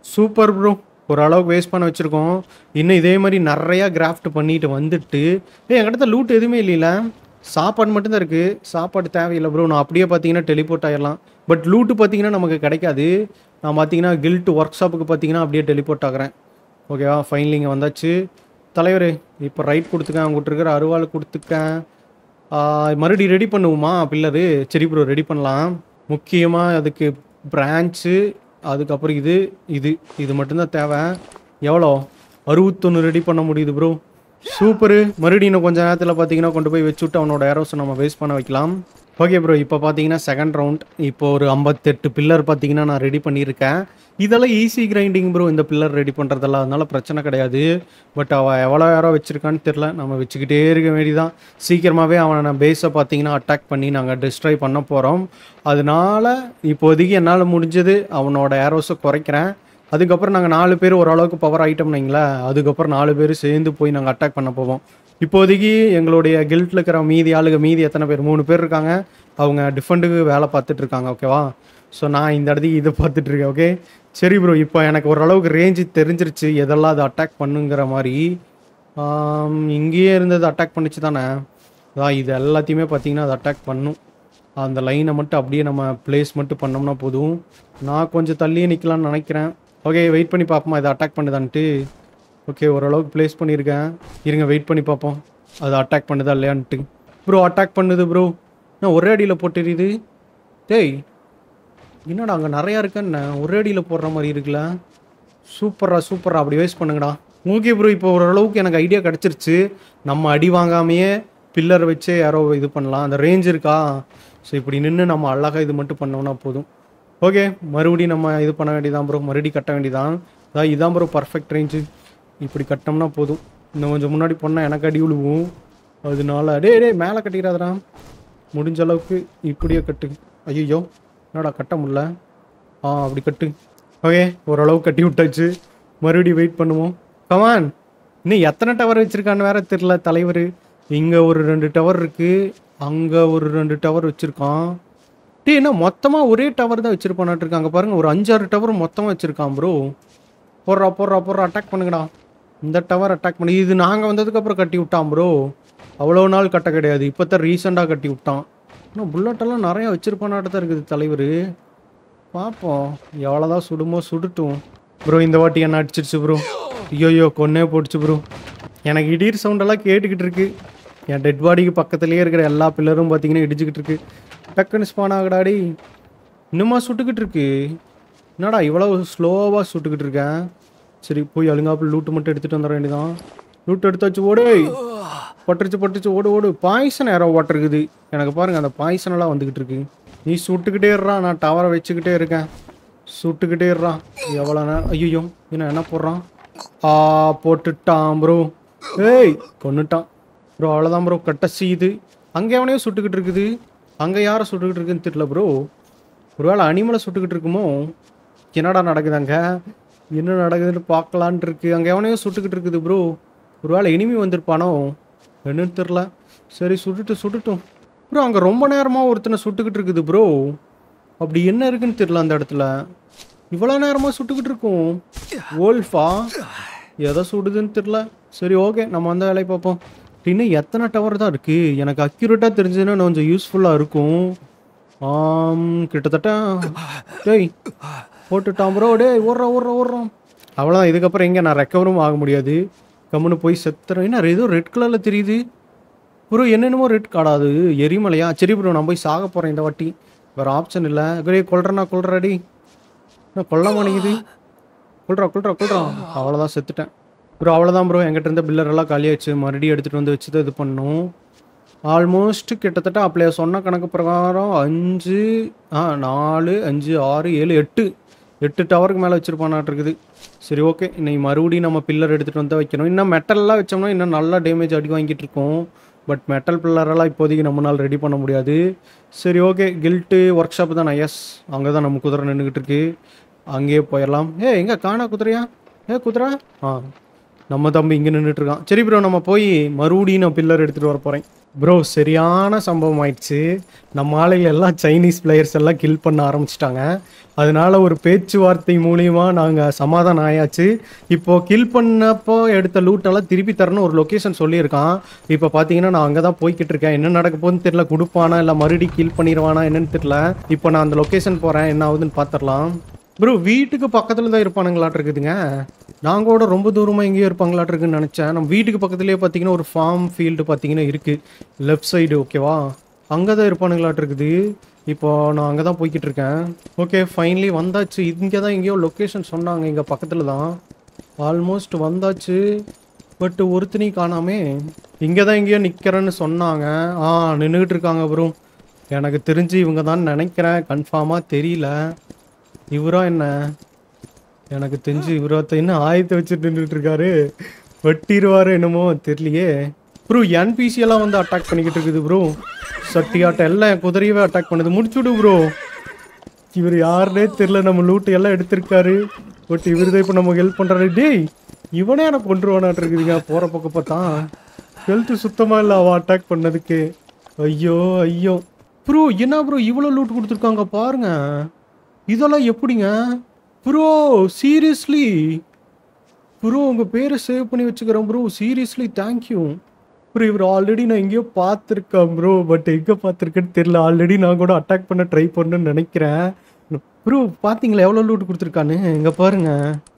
Speaker 1: சூப்பர் ப்ரோ ஓரளவுக்கு வேஸ்ட் பண்ண வச்சுருக்கோம் இன்னும் இதே மாதிரி நிறையா கிராஃப்ட் பண்ணிட்டு வந்துட்டு ஏய் என்கிட்ட லூட் எதுவுமே இல்லைல்ல சாப்பாடு மட்டும்தான் இருக்குது சாப்பாடு தேவையில்லை ப்ரோ நான் அப்படியே பார்த்தீங்கன்னா டெலிபோர்ட் ஆயிடலாம் பட் லூட்டு பார்த்தீங்கன்னா நமக்கு கிடைக்காது நான் பார்த்தீங்கன்னா கில்ட் ஒர்க் ஷாப்புக்கு பார்த்தீங்கன்னா அப்படியே டெலிபோர்ட் ஆகிறேன் ஓகேவா ஃபைனலி இங்கே வந்தாச்சு தலைவர் இப்போ ரைட் கொடுத்துக்கேன் உங்கள்கிட்ட இருக்கிற அருவாள் கொடுத்துக்கேன் மறுபடியும் ரெடி பண்ணுவோமா பில்லரு சரி ப்ரோ ரெடி பண்ணலாம் முக்கியமாக அதுக்கு பிரான்ச்சு அதுக்கப்புறம் இது இது இது மட்டும்தான் தேவை எவ்வளோ அறுபத்தொன்று ரெடி பண்ண முடியுது ப்ரோ சூப்பரு மறுபடியும் இன்னும் கொஞ்ச நேரத்தில் பார்த்தீங்கன்னா கொண்டு போய் வச்சுட்டு அவனோட ஏரோஸை நம்ம வேஸ்ட் பண்ண வைக்கலாம் ஓகே ப்ரோ இப்போ பார்த்தீங்கன்னா செகண்ட் ரவுண்ட் இப்போ ஒரு ஐம்பத்தெட்டு பில்லர் பார்த்தீங்கன்னா நான் ரெடி பண்ணியிருக்கேன் இதெல்லாம் ஈஸி கிரைண்டிங் ப்ரோ இந்த பில்லர் ரெடி பண்ணுறதெல்லாம் அதனால பிரச்சனை கிடையாது பட் அவன் எவ்வளோ யாரோ வச்சிருக்கான்னு தெரில நம்ம வச்சுக்கிட்டே இருக்க வேண்டியதான் சீக்கிரமாகவே அவனை பேஸை பார்த்தீங்கன்னா அட்டாக் பண்ணி நாங்கள் டிஸ்ட்ராய் பண்ண போகிறோம் அதனால இப்போதைக்கு என்னால் முடிஞ்சது அவனோட ஏரோஸை குறைக்கிறேன் அதுக்கப்புறம் நாங்கள் நாலு பேர் ஓரளவுக்கு பவர் ஆகிட்டோம்னீங்களா அதுக்கப்புறம் நாலு பேர் சேர்ந்து போய் நாங்கள் அட்டாக் பண்ண போவோம் இப்போதைக்கு எங்களுடைய கில்ட்டில் இருக்கிற மீதி ஆளுங்க மீதி எத்தனை பேர் மூணு பேர் இருக்காங்க அவங்க டிஃபெண்டுக்கு வேலை பார்த்துட்டு இருக்காங்க ஓகேவா ஸோ நான் இந்த இடத்துக்கு இதை பார்த்துட்டு இருக்கேன் ஓகே சரி ப்ரோ இப்போ எனக்கு ஓரளவுக்கு ரேஞ்சு தெரிஞ்சிருச்சு எதெல்லாம் அது அட்டாக் பண்ணுங்கிற மாதிரி ஆம், இங்கேயே இருந்தது அட்டாக் பண்ணுச்சு தானே அதான் இது எல்லாத்தையுமே பார்த்தீங்கன்னா அது அட்டாக் பண்ணும் அந்த லைனை மட்டும் அப்படியே நம்ம ப்ளேஸ் மட்டும் பண்ணோம்னா போதும் நான் கொஞ்சம் தள்ளியே நிற்கலாம்னு நினைக்கிறேன் ஓகே வெயிட் பண்ணி பார்ப்போமா இதை அட்டாக் பண்ணுதான்ட்டு ஓகே ஓரளவுக்கு ப்ளேஸ் பண்ணியிருக்கேன் இருங்க வெயிட் பண்ணி பார்ப்போம் அது அட்டாக் பண்ணுதா இல்லையான்ட்டு ப்ரோ அட்டாக் பண்ணுது ப்ரோ நான் ஒரே அடியில் போட்டுருது டேய் என்னடா அங்கே நிறையா இருக்குன்னு ஒரே அடியில் போடுற மாதிரி இருக்குல்ல சூப்பரா சூப்பரா அப்படி வேஸ்ட் பண்ணுங்கடா ஓகே ப்ரோ இப்போ ஓரளவுக்கு எனக்கு ஐடியா கிடச்சிருச்சு நம்ம அடி வாங்காமையே பில்லர் வச்சே யாரோ இது பண்ணலாம் அந்த ரேஞ்ச் இருக்கா ஸோ இப்படி நின்று நம்ம அழகாக இது மட்டும் பண்ணோம்னா போதும் ஓகே மறுபடியும் நம்ம இது பண்ண வேண்டியதான் ப்ரோ மறுபடியும் கட்ட வேண்டியதான் அதான் இதான் ப்ரோ பர்ஃபெக்ட் ரேஞ்சு இப்படி கட்டோம்னா போதும் இன்னும் கொஞ்சம் முன்னாடி பண்ணால் எனக்கு அடி விழுவும் அதனால டேய் டேய் மேலே கட்டிடாதடா முடிஞ்ச அளவுக்கு இப்படியே கட்டு ஐயோ என்னடா கட்ட முடியல ஆ அப்படி கட்டு ஓகே ஓரளவு கட்டி விட்டாச்சு மறுபடியும் வெயிட் பண்ணுவோம் கமான் இன்னும் எத்தனை டவர் வச்சுருக்கான்னு வேற தெரில தலைவர் இங்கே ஒரு ரெண்டு டவர் இருக்குது அங்கே ஒரு ரெண்டு டவர் வச்சுருக்கான் டேய் என்ன மொத்தமாக ஒரே டவர் தான் வச்சுருப்பானாட்டு இருக்காங்க பாருங்க ஒரு அஞ்சாறு டவர் மொத்தமாக வச்சுருக்கான் ப்ரோ போடுறா போடுறா போடுறா அட்டாக் பண்ணுங்கடா இந்த டவர் அட்டாக் பண்ணி இது நாங்கள் வந்ததுக்கப்புறம் கட்டி விட்டான் ப்ரோ அவ்வளோ நாள் கட்ட கிடையாது இப்போ தான் ரீசெண்டாக கட்டி விட்டான் இன்னும் புல்லட்டெல்லாம் நிறையா வச்சுருப்பானாட்டு தான் இருக்குது தலைவர் பார்ப்போம் எவ்வளோதான் சுடுமோ சுடுட்டும் ப்ரோ இந்த வாட்டி என்ன அடிச்சிருச்சு ப்ரோ ஐயோயோ கொன்னே போட்டுச்சு ப்ரோ எனக்கு இடிர் சவுண்டெல்லாம் கேட்டுக்கிட்டு இருக்கு என் டெட் பாடிக்கு பக்கத்துலேயே இருக்கிற எல்லா பில்லரும் பார்த்தீங்கன்னா இடிச்சுக்கிட்டு இருக்கு டக்குன்னு ஸ்பான் ஆகடாடி இன்னுமா சுட்டுக்கிட்டு இருக்கு என்னடா இவ்வளோ ஸ்லோவாக சுட்டுக்கிட்டு இருக்கேன் சரி போய் அழுங்காப்பில் லூட்டு மட்டும் எடுத்துகிட்டு வந்துட வேண்டியதான் லூட் எடுத்தாச்சு ஓடு பட்டுருச்சு பட்டுருச்சு ஓடு ஓடு பாய்சன் யாரோ ஓட்டிருக்குது எனக்கு பாருங்க அந்த பாய்சன் எல்லாம் வந்துக்கிட்டு இருக்கு நீ சுட்டுக்கிட்டே இருறா நான் டவரை வச்சுக்கிட்டே இருக்கேன் சுட்டுக்கிட்டே இருறான் எவ்வளோ நேரம் ஐயோ என்ன என்ன போடுறான் ஆ போட்டுட்டான் ப்ரோ ஏய் கொன்னுட்டான் ப்ரோ அவ்வளோதான் ப்ரோ கட்டசி இது அங்கே எவனையோ சுட்டுக்கிட்டு இருக்குது அங்கே யாரை சுட்டுக்கிட்டு இருக்குன்னு தெரியல ப்ரோ ஒருவேளை அனிமலை சுட்டுக்கிட்டு இருக்குமோ என்னடா நடக்குது அங்கே என்ன நடக்குதுன்னு பார்க்கலான்ட்டு இருக்கு அங்கே எவனையோ சுட்டுக்கிட்டு இருக்குது ப்ரோ ஒருவேளை இனிமே வந்திருப்பானோ என்னன்னு தெரில சரி சுட்டுட்டு சுட்டுட்டும் ப்ரோ அங்கே ரொம்ப நேரமாக ஒருத்தனை சுட்டுக்கிட்டு இருக்குது ப்ரோ அப்படி என்ன இருக்குன்னு தெரியல அந்த இடத்துல இவ்வளோ நேரமாக சுட்டுக்கிட்டு இருக்கும் ஓல்ஃபா எதை சுடுதுன்னு தெரில சரி ஓகே நம்ம அந்த வேலையை பார்ப்போம் இன்னும் எத்தனை டவர் தான் இருக்குது எனக்கு அக்யூரேட்டாக தெரிஞ்சதுன்னா இன்னும் கொஞ்சம் யூஸ்ஃபுல்லாக இருக்கும் ஆம், கிட்டத்தட்ட டேய் போட்டுட்டான் ப்ரோ டேய் ஓடுறோம் ஓடுறோம் ஓடுறோம் அவ்வளோதான் இதுக்கப்புறம் எங்கே நான் ரெக்கவரும் ஆக முடியாது கம்முன்னு போய் செத்துறேன் என்ன ஏதோ ரெட் கலரில் தெரியுது ப்ரோ என்னென்னமோ ரெட் காடாது எரிமலையா சரி ப்ரோ நான் போய் சாக போகிறேன் இந்த வாட்டி வேறு ஆப்ஷன் இல்லை குரே கொல்றேன்னா கொல்றடி என்ன கொல்ல மாட்டேங்குது கொல்றா கொல்றா கொல்றா அவ்வளோதான் செத்துட்டேன் ப்ரோ அவ்வளோதான் ப்ரோ என்கிட்ட இருந்த பில்லர் எல்லாம் காலியாச்சு மறுபடியும் எடுத்துகிட்டு வந்து வச்சு தான் இது பண்ணோம் ஆல்மோஸ்ட் கிட்டத்தட்ட அப்படியே சொன்ன கணக்கு பிரகாரம் அஞ்சு ஆ நாலு அஞ்சு ஆறு ஏழு எட்டு எட்டு டவருக்கு மேலே வச்சுருப்பானாட்டு இருக்குது சரி ஓகே இன்னைக்கு மறுபடியும் நம்ம பில்லர் எடுத்துகிட்டு வந்து வைக்கணும் இன்னும் மெட்டல்லாம் வச்சோம்னா இன்னும் நல்லா டேமேஜ் அடி வாங்கிட்டு இருக்கோம் பட் மெட்டல் பில்லரெல்லாம் இப்போதைக்கு நம்மளால் ரெடி பண்ண முடியாது சரி ஓகே கில்ட்டு ஒர்க் ஷாப் தான் எஸ் அங்கே தான் நம்ம குதிரை நின்றுக்கிட்டு இருக்கு அங்கேயே போயிடலாம் ஏ எங்கே காணா குதிரையா ஏ குதிரை ஆ நம்ம தம்பி இங்கே நின்றுட்டு இருக்கான் சரி ப்ரோ நம்ம போய் மறுபடியும் நான் பில்லர் எடுத்துகிட்டு வர போகிறேன் ப்ரோ சரியான சம்பவம் ஆயிடுச்சு நம்ம ஆளுங்க எல்லாம் சைனீஸ் பிளேயர்ஸ் எல்லாம் கில் பண்ண ஆரம்பிச்சிட்டாங்க அதனால ஒரு பேச்சுவார்த்தை மூலியமா நாங்கள் சமாதானம் ஆயாச்சு இப்போ கில் பண்ணப்போ எடுத்த லூட்டெல்லாம் திருப்பி தரணும் ஒரு லொக்கேஷன் சொல்லியிருக்கான் இப்போ பார்த்தீங்கன்னா நான் அங்கே தான் போய்கிட்டு இருக்கேன் என்ன நடக்க போகுதுன்னு தெரியல கொடுப்பானா இல்லை மறுபடியும் கில் பண்ணிடுவானா என்னன்னு தெரியல இப்போ நான் அந்த லொக்கேஷன் போகிறேன் என்ன ஆகுதுன்னு பார்த்துடலாம் ப்ரோ வீட்டுக்கு பக்கத்தில் தான் இருப்பானுங்களாட்டு இருக்குதுங்க நான் கூட ரொம்ப தூரமாக எங்கேயோ இருப்பாங்களாட்டு இருக்குன்னு நினச்சேன் நம்ம வீட்டுக்கு பக்கத்துலேயே பார்த்தீங்கன்னா ஒரு ஃபார்ம் ஃபீல்டு பார்த்தீங்கன்னா இருக்குது லெஃப்ட் சைடு ஓகேவா அங்கே தான் இருப்பானுங்களாட்டு இருக்குது இப்போ நான் அங்கே தான் போய்கிட்டு இருக்கேன் ஓகே ஃபைனலி வந்தாச்சு இங்கே தான் எங்கேயோ லொக்கேஷன் சொன்னாங்க இங்கே பக்கத்தில் தான் ஆல்மோஸ்ட் வந்தாச்சு பட் ஒருத்தனையும் காணாமே இங்கே தான் எங்கேயோ நிற்கிறேன்னு சொன்னாங்க ஆ நின்றுக்கிட்டு இருக்காங்க ப்ரோ எனக்கு தெரிஞ்சு இவங்க தான் நினைக்கிறேன் கன்ஃபார்மாக தெரியல இவரா என்ன எனக்கு தெரிஞ்சு இவரத்த என்ன ஆயத்தை வச்சுட்டு நின்றுட்டு இருக்காரு வெட்டிடுவாரு என்னமோ தெரியலையே ப்ரோ என்பிசி எல்லாம் வந்து அட்டாக் பண்ணிக்கிட்டு இருக்குது ப்ரோ சட்டியாட்டம் எல்லாம் குதிரையவே அட்டாக் பண்ணுது முடிச்சுடு ப்ரோ இவர் யாருனே தெரியல நம்ம லூட்டு எல்லாம் எடுத்திருக்காரு பட் இவர் தான் இப்போ நமக்கு ஹெல்ப் பண்ணுறாரு டேய் இவனே எனக்கு கொண்டுருவானாட்டு இருக்குதுங்க போகிற பக்கம் பார்த்தா ஹெல்த்து சுத்தமாக இல்லை அவன் அட்டாக் பண்ணதுக்கு ஐயோ ஐயோ ப்ரோ என்ன ப்ரோ இவ்வளோ லூட் கொடுத்துருக்காங்க பாருங்க இதெல்லாம் எப்படிங்க ப்ரோ சீரியஸ்லி ப்ரோ உங்கள் பேரை சேவ் பண்ணி வச்சுக்கிறேன் ப்ரோ சீரியஸ்லி தேங்க்யூ ப்ரோ இவர் ஆல்ரெடி நான் எங்கேயோ பார்த்துருக்கேன் ப்ரோ பட் எங்கே பார்த்துருக்கேன்னு தெரியல ஆல்ரெடி நான் கூட அட்டாக் பண்ண ட்ரை பண்ணணும்னு நினைக்கிறேன் ப்ரோ பார்த்தீங்களா எவ்வளோ லூட் கொடுத்துருக்கான்னு இங்கே பாருங்க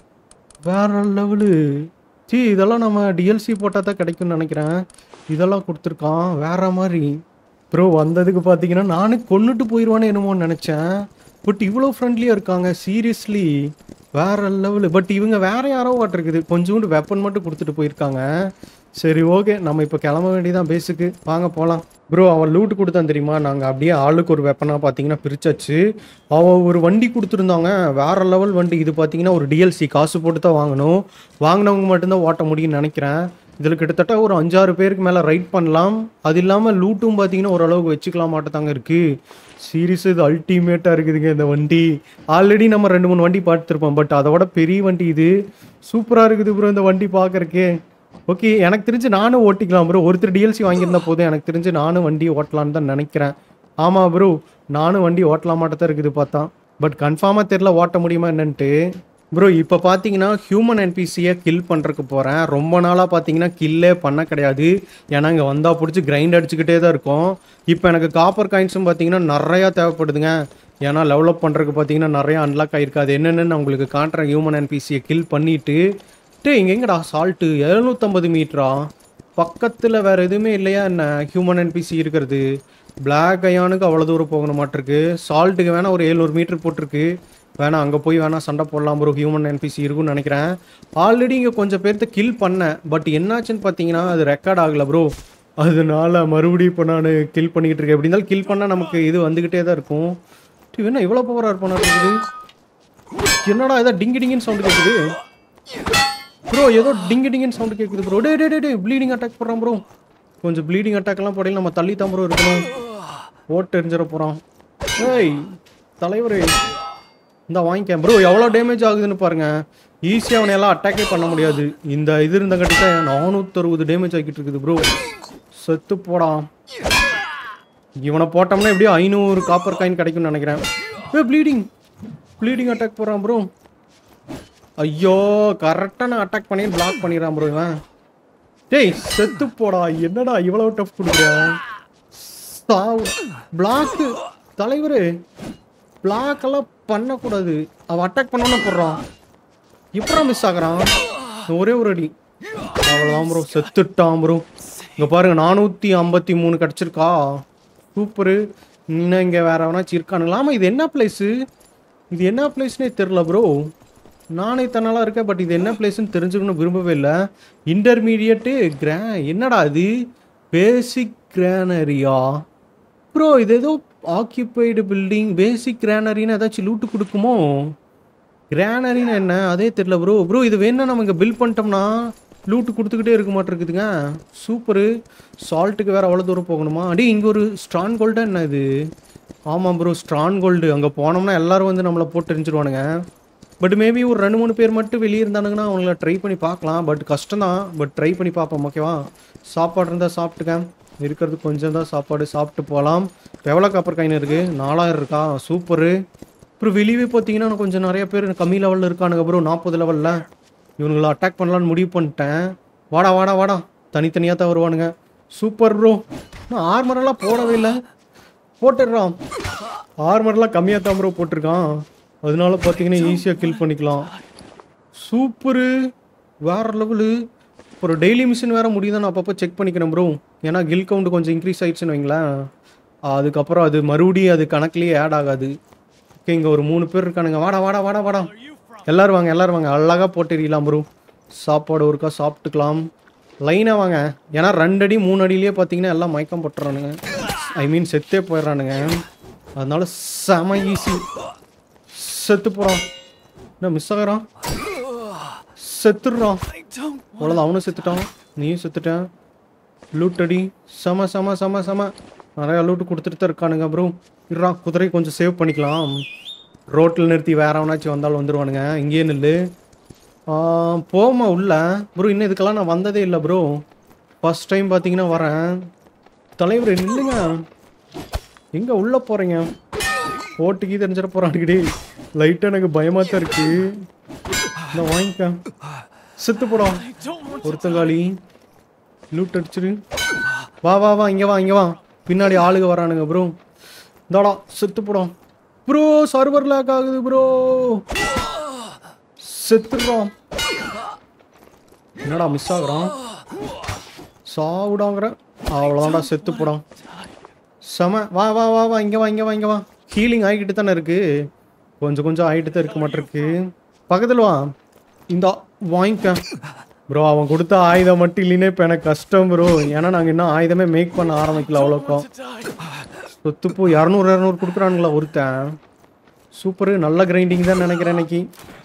Speaker 1: வேற லெவலு சீ இதெல்லாம் நம்ம டிஎல்சி போட்டால் தான் கிடைக்கும்னு நினைக்கிறேன் இதெல்லாம் கொடுத்துருக்கான் வேற மாதிரி ப்ரோ வந்ததுக்கு பார்த்தீங்கன்னா நானே கொன்னுட்டு போயிடுவானே என்னமோன்னு நினச்சேன் பட் இவ்வளோ ஃப்ரெண்ட்லியாக இருக்காங்க சீரியஸ்லி வேற லெவலு பட் இவங்க வேற யாரோ இருக்குது கொஞ்சோண்டு வெப்பன் மட்டும் கொடுத்துட்டு போயிருக்காங்க சரி ஓகே நம்ம இப்போ கிளம்ப வேண்டியதான் பேஸுக்கு வாங்க போகலாம் ப்ரோ அவன் லூட் கொடுத்தான் தெரியுமா நாங்கள் அப்படியே ஆளுக்கு ஒரு வெப்பனாக பார்த்தீங்கன்னா பிரிச்சாச்சு அவன் ஒரு வண்டி கொடுத்துருந்தாங்க வேற லெவல் வண்டி இது பார்த்தீங்கன்னா ஒரு டிஎல்சி காசு போட்டு தான் வாங்கணும் வாங்கினவங்க மட்டும்தான் ஓட்ட முடியும்னு நினைக்கிறேன் இதில் கிட்டத்தட்ட ஒரு அஞ்சாறு பேருக்கு மேலே ரைட் பண்ணலாம் அது இல்லாமல் லூட்டும் பார்த்தீங்கன்னா ஓரளவுக்கு வச்சுக்கலாம் மாட்டதாங்க இருக்குது சீரியஸ் இது அல்டிமேட்டாக இருக்குதுங்க இந்த வண்டி ஆல்ரெடி நம்ம ரெண்டு மூணு வண்டி பார்த்துருப்போம் பட் அதை விட பெரிய வண்டி இது சூப்பராக இருக்குது ப்ரோ இந்த வண்டி பார்க்கறக்கே ஓகே எனக்கு தெரிஞ்சு நானும் ஓட்டிக்கலாம் ப்ரோ ஒருத்தர் டிஎல்சி வாங்கியிருந்தா போதும் எனக்கு தெரிஞ்சு நானும் வண்டி ஓட்டலான்னு தான் நினைக்கிறேன் ஆமாம் ப்ரோ நானும் வண்டி ஓட்டலாம் மாட்டதான் இருக்குது பார்த்தா பட் கன்ஃபார்மாக தெரில ஓட்ட முடியுமா என்னன்ட்டு ப்ரோ இப்போ பார்த்தீங்கன்னா ஹியூமன் என்பிசியை கில் பண்ணுறதுக்கு போகிறேன் ரொம்ப நாளாக பார்த்தீங்கன்னா கில்லே பண்ண கிடையாது ஏன்னா இங்கே வந்தால் பிடிச்சி கிரைண்ட் அடிச்சுக்கிட்டே தான் இருக்கும் இப்போ எனக்கு காப்பர் காயின்ஸும் பார்த்தீங்கன்னா நிறையா தேவைப்படுதுங்க ஏன்னா டெவலப் பண்ணுறதுக்கு பார்த்தீங்கன்னா நிறையா அன்லாக் ஆகிருக்கு அது என்னென்னு நான் உங்களுக்கு காட்டுறேன் ஹியூமன் என்பிசியை கில் பண்ணிவிட்டு டே இங்கே எங்கடா சால்ட்டு எழுநூற்றம்பது மீட்டரா பக்கத்தில் வேறு எதுவுமே இல்லையா என்ன ஹியூமன் என்பிசி இருக்கிறது பிளாக் அயானுக்கு அவ்வளோ தூரம் போகணும் மாட்டிருக்கு சால்ட்டுக்கு வேணால் ஒரு ஏழ்நூறு மீட்டர் போட்டிருக்கு வேணா அங்கே போய் வேணா சண்டை போடலாம் ப்ரோ ஹியூமன் என்பிசி இருக்கும்னு நினைக்கிறேன் ஆல்ரெடி இங்கே கொஞ்சம் பேர்த்த கில் பண்ணேன் பட் என்னாச்சுன்னு பார்த்தீங்கன்னா அது ரெக்கார்ட் ஆகலை ப்ரோ அதனால மறுபடியும் இப்போ நான் கில் பண்ணிக்கிட்டு இருக்கேன் எப்படி இருந்தாலும் கில் பண்ணால் நமக்கு இது வந்துக்கிட்டே தான் இருக்கும் டேய், என்ன இவ்வளோ பவராக இருப்பானா இருக்குது என்னடா ஏதோ டிங்கி டிங்கின்னு சவுண்டு கேட்குது ப்ரோ ஏதோ டிங்கி டிங்கின்னு சவுண்டு கேட்குது ப்ரோ டே டே டே டே ப்ளீடிங் அட்டாக் போடுறான் ப்ரோ கொஞ்சம் ப்ளீடிங் அட்டாக்லாம் போடையில நம்ம தள்ளி தான் ப்ரோ இருக்கணும் ஓட்டு எரிஞ்சிட போகிறோம் ஏய் தலைவரே இந்த வாங்கிக்கேன் ப்ரோ எவ்வளோ டேமேஜ் ஆகுதுன்னு பாருங்க ஈஸியாக அவனை எல்லாம் அட்டாக்கே பண்ண முடியாது இந்த இது இருந்தங்காட்டி தான் நானூற்றறுபது டேமேஜ் ஆகிட்டு இருக்குது ப்ரோ செத்து போடா இவனை போட்டோம்னா எப்படியும் ஐநூறு காப்பர் காயின் கிடைக்கும்னு நினைக்கிறேன் ஏ ப்ளீடிங் ப்ளீடிங் அட்டாக் போடுறான் ப்ரோ ஐயோ கரெக்டாக நான் அட்டாக் பண்ணி பிளாக் பண்ணிடுறான் ப்ரோ இவன் டேய் செத்து போடா என்னடா இவ்வளவு டஃப் கொடுக்குறேன் சாவு பிளாக்கு தலைவரு பிளாக் எல்லாம் பண்ணக்கூடாது அவன் அட்டாக் பண்ணோன்னு போடுறான் இப்பறம் மிஸ் ஆகுறான் ஒரே ஒரு அடி அவ்வளோதான் ப்ரோ செத்துட்டான் ப்ரோ இங்கே பாருங்க நானூற்றி ஐம்பத்தி மூணு கிடச்சிருக்கா சூப்பரு இன்னும் இங்கே வேற எவனாச்சும் இருக்கானுங்களா ஆமாம் இது என்ன பிளேஸு இது என்ன பிளேஸ்னே தெரில ப்ரோ நானே தன்னாலாம் இருக்கேன் பட் இது என்ன பிளேஸ்னு தெரிஞ்சுக்கணும் விரும்பவே இல்லை இன்டர்மீடியட்டு கிரா என்னடா இது பேசிக் கிரானரியா ப்ரோ இது ஏதோ ஆக்கியபைடு பில்டிங் பேசிக் கிரானரின்னு ஏதாச்சும் லூட்டு கொடுக்குமோ கிரானரின்னு என்ன அதே தெரியல ப்ரோ ப்ரோ இது வேணா நம்ம இங்கே பில் பண்ணிட்டோம்னா லூட்டு கொடுத்துக்கிட்டே இருக்க மாட்டிருக்குதுங்க சூப்பரு சால்ட்டுக்கு வேறு அவ்வளோ தூரம் போகணுமா அடி இங்கே ஒரு ஸ்ட்ரான் கோல்டா என்ன இது ஆமாம் ப்ரோ ஸ்ட்ரான் கோல்டு அங்கே போனோம்னா எல்லாரும் வந்து நம்மளை போட்டு எரிஞ்சிருவானுங்க பட் மேபி ஒரு ரெண்டு மூணு பேர் மட்டும் வெளியே இருந்தானுங்கன்னா அவங்கள ட்ரை பண்ணி பார்க்கலாம் பட் கஷ்டம் தான் பட் ட்ரை பண்ணி பார்ப்போம் ஓகேவா சாப்பாடு இருந்தால் சாப்பிட்டுக்கேன் இருக்கிறது கொஞ்சம் தான் சாப்பாடு சாப்பிட்டு போகலாம் எவ்வளோ காப்பர் காயின் இருக்குது நாலாயிரம் இருக்கா சூப்பரு அப்புறம் வெளியவே பார்த்தீங்கன்னா கொஞ்சம் நிறைய பேர் கம்மி லெவலில் இருக்கானுங்க ப்ரோ நாற்பது லெவலில் இவனுங்களை அட்டாக் பண்ணலான்னு முடிவு பண்ணிட்டேன் வாடா வாடா வாடா தனித்தனியாக தான் வருவானுங்க சூப்பர் ப்ரோ நான் ஆர்மரெல்லாம் போடவே இல்லை போட்டுடுறான் ஆர்மர்லாம் கம்மியாக தான் ப்ரோ போட்டிருக்கான் அதனால பார்த்தீங்கன்னா ஈஸியாக கில் பண்ணிக்கலாம் சூப்பரு வேற லெவலு ஒரு டெய்லி மிஷின் வேற முடியுதான் நான் அப்பப்போ செக் பண்ணிக்கிறேன் ப்ரோ ஏன்னா கில் கவுண்ட் கொஞ்சம் இன்க்ரீஸ் ஆயிடுச்சுன்னு வைங்களேன் அதுக்கப்புறம் அது மறுபடியும் அது கணக்குலேயே ஆட் ஆகாது ஓகே இங்கே ஒரு மூணு பேர் இருக்கானுங்க வாடா வாடா வாடா வாடா எல்லாரும் வாங்க எல்லாரும் வாங்க அழகாக போட்டுடலாம் ப்ரோ சாப்பாடு ஒருக்கா சாப்பிட்டுக்கலாம் லைனாக வாங்க ஏன்னா ரெண்டு அடி மூணு அடியிலேயே பார்த்தீங்கன்னா எல்லாம் மயக்கம் போட்டுறானுங்க ஐ மீன் செத்தே போயிடுறானுங்க அதனால செம ஈஸி செத்து போகிறான் என்ன மிஸ் ஆகிறான் செத்துடுறான் அவ்வளோதான் அவனும் செத்துட்டான் நீயும் செத்துட்டேன் லூட் அடி செம செம செம செம நிறையா லூட்டு கொடுத்துட்டு தான் இருக்கானுங்க ப்ரோ இருறா குதிரை கொஞ்சம் சேவ் பண்ணிக்கலாம் ரோட்டில் நிறுத்தி வேற எவனாச்சும் வந்தாலும் வந்துடுவானுங்க இங்கேயே நில்லு ஆ, போமா உள்ள ப்ரோ இன்னும் இதுக்கெல்லாம் நான் வந்ததே இல்லை ப்ரோ ஃபர்ஸ்ட் டைம் பார்த்தீங்கன்னா வரேன் தலைவர் நில்லுங்க எங்கே உள்ளே போகிறீங்க ஓட்டுக்கி தெரிஞ்சிட போகிறானுக்கிட்டே லைட்டாக எனக்கு பயமாக தான் இருக்கு இந்த வாங்கிக்க செத்து போடும் ஒருத்தங்காளி லூட் அடிச்சிரு வா வா வா இங்கே வா இங்கே வா பின்னாடி ஆளுங்க வரானுங்க ப்ரோ இந்தாடா செத்து போடும் ப்ரோ சர்வர் லேக் ஆகுது ப்ரோ செத்துடுறோம் என்னடா மிஸ் ஆகுறான் சாவுடாங்கிற அவ்வளோதான்டா செத்து போடான் செம வா வா வா வா இங்கே வா இங்கே வா இங்கே வா ஹீலிங் ஆகிக்கிட்டு தானே இருக்கு கொஞ்சம் கொஞ்சம் ஆகிட்டு தான் இருக்க மாட்டிருக்கு பக்கத்தில் வா இந்த வாங்கிக்க ப்ரோ அவன் கொடுத்த ஆயுதம் மட்டும் இல்லைன்னே இப்போ எனக்கு கஷ்டம் ப்ரோ ஏன்னா நாங்கள் இன்னும் ஆயுதமே மேக் பண்ண ஆரம்பிக்கல அவ்வளோக்கும் சொத்துப்போ இரநூறு இரநூறு கொடுக்குறானுங்களா ஒருத்தன் சூப்பரு நல்ல கிரைண்டிங் தான் நினைக்கிறேன் இன்னைக்கு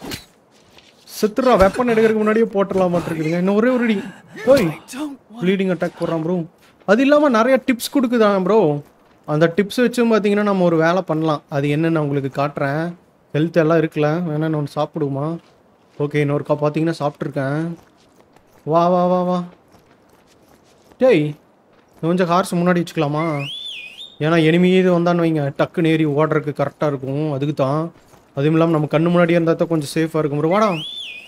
Speaker 1: செத்துறா வெப்பன் எடுக்கிறதுக்கு முன்னாடியே போட்டுடலாம் மாட்டிருக்குதுங்க இன்னும் ஒரே ஒரு அடி ஓய் ப்ளீடிங் அட்டாக் போடுறான் ப்ரோ அது இல்லாமல் நிறைய டிப்ஸ் கொடுக்குதாங்க ப்ரோ அந்த டிப்ஸ் வச்சும் பார்த்தீங்கன்னா நம்ம ஒரு வேலை பண்ணலாம் அது என்னன்னு உங்களுக்கு காட்டுறேன் ஹெல்த் எல்லாம் இருக்குல்ல வேணா நான் ஒன்று சாப்பிடுமா ஓகே இன்னொருக்கா பார்த்தீங்கன்னா சாப்பிட்ருக்கேன் வா வா வா வா டேய் கொஞ்சம் ஹார்ஸ் முன்னாடி வச்சுக்கலாமா ஏன்னா எனிமி இது வந்தான்னு வைங்க டக்குன்னு ஏறி ஓடுறதுக்கு கரெக்டாக இருக்கும் அதுக்கு தான் அதுவும் இல்லாமல் நம்ம கண்ணு முன்னாடியே இருந்தால் தான் கொஞ்சம் சேஃபாக இருக்கும் ப்ரோ வாடா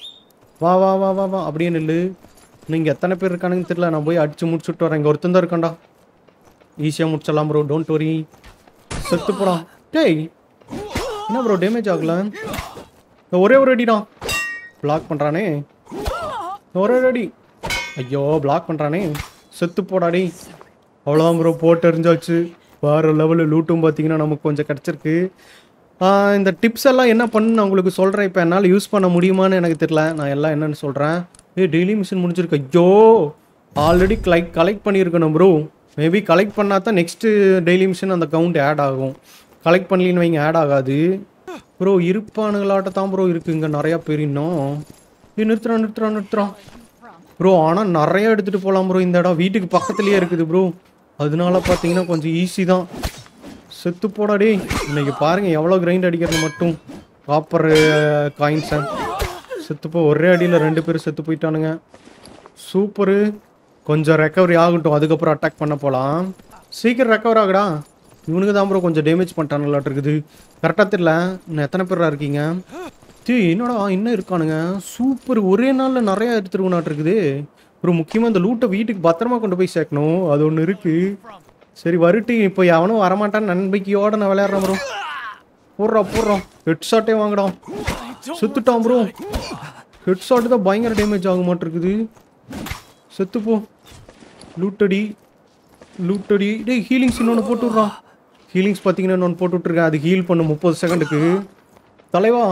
Speaker 1: வா வா வா வா வா அப்படியே நில்லு நீங்கள் எத்தனை பேர் இருக்கானுங்கன்னு தெரியல நான் போய் அடிச்சு முடிச்சுட்டு வரேன் இங்கே ஒருத்தன் தான் இருக்கான்டா ஈஸியாக முடிச்சிடலாம் ப்ரோ டோன்ட் வரி செத்து போடா டேய் என்ன ப்ரோ டேமேஜ் ஆகல இந்த ஒரே ஒரு அடிடா பிளாக் பண்ணுறானே இந்த ஒரே ஒரு அடி ஐயோ பிளாக் பண்ணுறானே செத்து போடாடி அவ்வளோதான் ப்ரோ போட்டு எறிஞ்சாச்சு வேறு லெவலில் லூட்டும் பார்த்தீங்கன்னா நமக்கு கொஞ்சம் கிடச்சிருக்கு ஆஹ் இந்த டிப்ஸ் எல்லாம் என்ன பண்ணு நான் உங்களுக்கு சொல்கிறேன் இப்போ என்னால் யூஸ் பண்ண முடியுமான்னு எனக்கு தெரியல நான் எல்லாம் என்னன்னு சொல்கிறேன் ஏ டெய்லி மிஷின் முடிஞ்சிருக்கு ஐயோ ஆல்ரெடி கலெக்ட் கலெக்ட் பண்ணியிருக்கணும் ப்ரோ மேபி கலெக்ட் பண்ணால் தான் நெக்ஸ்ட்டு டெய்லி மிஷின் அந்த கவுண்ட் ஆட் ஆகும் கலெக்ட் பண்ணலின்னு வைங்க ஆட் ஆகாது ப்ரோ இருப்பானுங்களாட்ட தான் ப்ரோ இருக்குது இங்கே நிறையா பேர் இன்னும் ஏ நிறுத்துறான் நிறுத்துறான் நிறுத்துறான் ப்ரோ ஆனால் நிறைய எடுத்துகிட்டு போகலாம் ப்ரோ இந்த இடம் வீட்டுக்கு பக்கத்துலேயே இருக்குது ப்ரோ அதனால பார்த்தீங்கன்னா கொஞ்சம் ஈஸி தான் செத்து போடா டேய் இன்னைக்கு பாருங்க எவ்வளோ கிரைண்ட் அடிக்கிறது மட்டும் காப்பர் காயின்ஸை செத்துப்போ ஒரே அடியில் ரெண்டு பேரும் செத்து போயிட்டானுங்க சூப்பரு கொஞ்சம் ரெக்கவரி ஆகட்டும் அதுக்கப்புறம் அட்டாக் பண்ண போகலாம் சீக்கிரம் ரெக்கவர் ஆகுடா இவனுக்கு தான் ப்ரோ கொஞ்சம் டேமேஜ் பண்ணிட்டானுங்களாட்டு இருக்குது கரெக்டாக தெரியல இன்னும் எத்தனை பேரா இருக்கீங்க டீ என்னடா இன்னும் இருக்கானுங்க சூப்பர் ஒரே நாளில் நிறையா எடுத்துருவனாட்டு இருக்குது ஒரு முக்கியமாக இந்த லூட்டை வீட்டுக்கு பத்திரமா கொண்டு போய் சேர்க்கணும் அது ஒன்று இருக்குது சரி வருட்டு இப்போ எவனும் வரமாட்டான்னு நம்பிக்கையோட நான் விளையாடுறேன் ப்ரோ போடுறா போடுறோம் ஹெட் ஷாட்டே வாங்கடாம் செத்துட்டான் ப்ரோ ஹெட் ஷாட்டு தான் பயங்கர டேமேஜ் ஆக மாட்டிருக்குது செத்துப்போ லூட்டடி லூட்டடி டேய் ஹீலிங்ஸ் இன்னொன்று போட்டு விட்றான் ஹீலிங்ஸ் பார்த்தீங்கன்னா இன்னொன்று போட்டு விட்ருக்கேன் அது ஹீல் பண்ண முப்பது செகண்டுக்கு தலைவா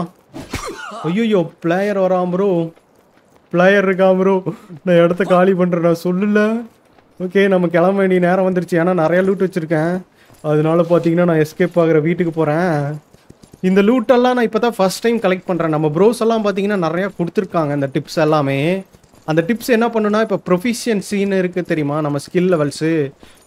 Speaker 1: ஐயோ பிளேயர் வரான் ப்ரோ பிளேயர் இருக்கான் ப்ரோ நான் இடத்த காலி பண்ணுறேன் நான் சொல்லல ஓகே நம்ம கிளம்ப வேண்டிய நேரம் வந்துருச்சு ஏன்னா நிறைய லூட் வச்சுருக்கேன் அதனால பார்த்தீங்கன்னா நான் எஸ்கேப் ஆகிற வீட்டுக்கு போகிறேன் இந்த லூட்டெல்லாம் நான் இப்போ தான் ஃபஸ்ட் டைம் கலெக்ட் பண்ணுறேன் நம்ம ப்ரோஸ் எல்லாம் பார்த்தீங்கன்னா நிறையா கொடுத்துருக்காங்க இந்த டிப்ஸ் எல்லாமே அந்த டிப்ஸ் என்ன பண்ணுனா இப்போ ப்ரொஃபிஷியன்சின்னு இருக்குது தெரியுமா நம்ம ஸ்கில் லெவல்ஸு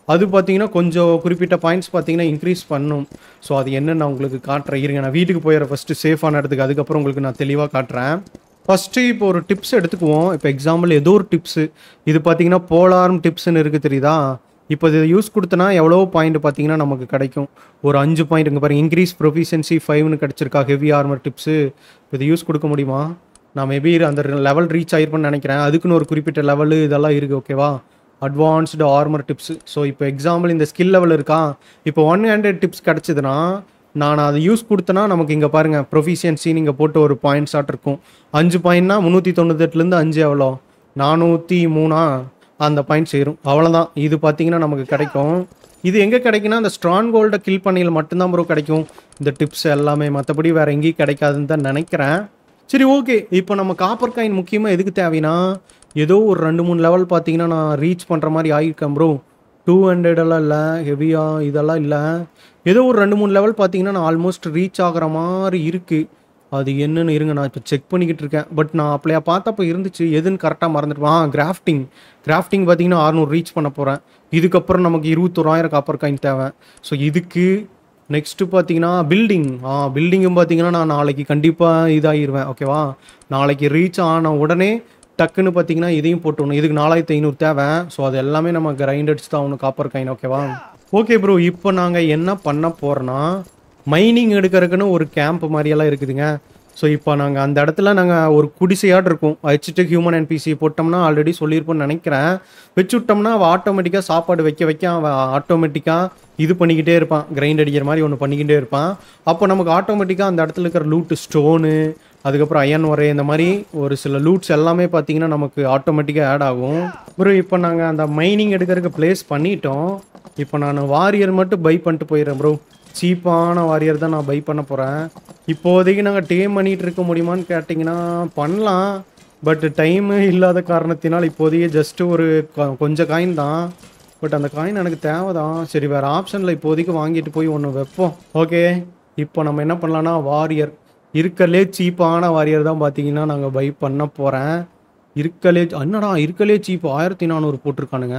Speaker 1: அது பார்த்தீங்கன்னா கொஞ்சம் குறிப்பிட்ட பாயிண்ட்ஸ் பார்த்தீங்கன்னா இன்க்ரீஸ் பண்ணும் ஸோ அது என்னன்னு நான் உங்களுக்கு காட்டுறேன் இருங்க நான் வீட்டுக்கு போயிடுற ஃபஸ்ட்டு சேஃபான இடத்துக்கு அதுக்கப்புறம் உங்களுக்கு நான் தெளிவாக காட்டுறேன் ஃபஸ்ட்டு இப்போ ஒரு டிப்ஸ் எடுத்துக்குவோம் இப்போ எக்ஸாம்பிள் ஏதோ ஒரு டிப்ஸு இது பார்த்தீங்கன்னா போலார்ம் டிப்ஸ்னு இருக்குது தெரியுதா இப்போ இது யூஸ் கொடுத்தனா எவ்வளோ பாயிண்ட் பார்த்தீங்கன்னா நமக்கு கிடைக்கும் ஒரு அஞ்சு பாயிண்ட் இங்கே பாருங்க இன்க்ரீஸ் ப்ரொஃபிஷியன்சி ஃபைவ்னு கிடச்சிருக்கா ஹெவி ஆர்மர் டிப்ஸு இது யூஸ் கொடுக்க முடியுமா நான் மேபி அந்த லெவல் ரீச் ஆயிருப்பேன்னு நினைக்கிறேன் அதுக்குன்னு ஒரு குறிப்பிட்ட லெவலு இதெல்லாம் இருக்குது ஓகேவா அட்வான்ஸ்டு ஆர்மர் டிப்ஸ் ஸோ இப்போ எக்ஸாம்பிள் இந்த ஸ்கில் லெவல் இருக்கா இப்போ ஒன் ஹண்ட்ரட் டிப்ஸ் கிடச்சிதுன்னா நான் அதை யூஸ் கொடுத்தனா நமக்கு இங்கே பாருங்கள் ப்ரொஃபிஷியன்சி நீங்கள் போட்டு ஒரு பாயிண்ட்ஸ் ஆட் இருக்கும் அஞ்சு பாயிண்ட்னா முந்நூற்றி தொண்ணூத்தெட்டுலேருந்து அஞ்சு எவ்வளோ நானூற்றி மூணா அந்த பாயிண்ட் சேரும் அவ்வளோதான் இது பார்த்தீங்கன்னா நமக்கு கிடைக்கும் இது எங்கே கிடைக்குன்னா அந்த ஸ்ட்ராங் கோல்டை கில் பண்ணியில் மட்டும்தான் ப்ரோ கிடைக்கும் இந்த டிப்ஸ் எல்லாமே மற்றபடி வேறு எங்கேயும் கிடைக்காதுன்னு தான் நினைக்கிறேன் சரி ஓகே இப்போ நம்ம காப்பர் காயின் முக்கியமாக எதுக்கு தேவைன்னா ஏதோ ஒரு ரெண்டு மூணு லெவல் பார்த்தீங்கன்னா நான் ரீச் பண்ணுற மாதிரி ஆகியிருக்கேன் ப்ரோ டூ ஹண்ட்ரடெல்லாம் இல்லை ஹெவியாக இதெல்லாம் இல்லை ஏதோ ஒரு ரெண்டு மூணு லெவல் பார்த்தீங்கன்னா நான் ஆல்மோஸ்ட் ரீச் ஆகிற மாதிரி இருக்குது அது என்னன்னு இருங்க நான் இப்போ செக் பண்ணிக்கிட்டு இருக்கேன் பட் நான் அப்படியா பார்த்தப்ப இருந்துச்சு எதுன்னு கரெக்டாக மறந்துட்டுப்பேன் ஆ கிராஃப்டிங் கிராஃப்டிங் பார்த்தீங்கன்னா அறுநூறு ரீச் பண்ண போகிறேன் இதுக்கப்புறம் நமக்கு இருபத்தோராயிரம் காப்பர் காயின் தேவை ஸோ இதுக்கு நெக்ஸ்ட்டு பார்த்தீங்கன்னா பில்டிங் ஆ பில்டிங்கும் பார்த்தீங்கன்னா நான் நாளைக்கு கண்டிப்பாக இதாகிடுவேன் ஓகேவா நாளைக்கு ரீச் ஆன உடனே டக்குன்னு பார்த்தீங்கன்னா இதையும் போட்டுணும் இதுக்கு நாலாயிரத்தி ஐநூறு தேவை ஸோ அது எல்லாமே நம்ம கிரைண்டட்ஸ் தான் ஒன்று காப்பர் காயின் ஓகேவா ஓகே ப்ரோ இப்போ நாங்கள் என்ன பண்ண போகிறோன்னா மைனிங் எடுக்கிறதுக்குன்னு ஒரு கேம்ப் மாதிரியெல்லாம் இருக்குதுங்க ஸோ இப்போ நாங்கள் அந்த இடத்துல நாங்கள் ஒரு குடிசையாட் இருக்கும் வச்சுட்டு ஹியூமன் என்பிசி போட்டோம்னா ஆல்ரெடி சொல்லியிருப்போம்னு நினைக்கிறேன் வச்சு விட்டோம்னா அவள் ஆட்டோமேட்டிக்காக சாப்பாடு வைக்க வைக்க அவன் ஆட்டோமேட்டிக்காக இது பண்ணிக்கிட்டே இருப்பான் கிரைண்ட் அடிக்கிற மாதிரி ஒன்று பண்ணிக்கிட்டே இருப்பான் அப்போ நமக்கு ஆட்டோமேட்டிக்காக அந்த இடத்துல இருக்கிற லூட்டு ஸ்டோனு அதுக்கப்புறம் அயன் ஒரே இந்த மாதிரி ஒரு சில லூட்ஸ் எல்லாமே பார்த்தீங்கன்னா நமக்கு ஆட்டோமேட்டிக்காக ஆட் ஆகும் அப்புறம் இப்போ நாங்கள் அந்த மைனிங் எடுக்கிறதுக்கு ப்ளேஸ் பண்ணிட்டோம் இப்போ நான் வாரியர் மட்டும் பை பண்ணிட்டு போயிடுறேன் ப்ரோ சீப்பான வாரியர் தான் நான் பை பண்ண போகிறேன் இப்போதைக்கு நாங்கள் டேம் பண்ணிகிட்டு இருக்க முடியுமான்னு கேட்டிங்கன்னா பண்ணலாம் பட் டைமு இல்லாத காரணத்தினால் இப்போதைக்கு ஜஸ்ட்டு ஒரு கொ- கொஞ்சம் காயின் தான் பட் அந்த காயின் எனக்கு தேவைதான் சரி வேறு ஆப்ஷனில் இப்போதைக்கு வாங்கிட்டு போய் ஒன்று வைப்போம் ஓகே இப்போ நம்ம என்ன பண்ணலான்னா வாரியர் இருக்கலே சீப்பான வாரியர் தான் பார்த்தீங்கன்னா நாங்கள் பை பண்ண போகிறேன் இருக்கலே என்னடா இருக்கலே சீப் ஆயிரத்தி நானூறு போட்டிருக்கானுங்க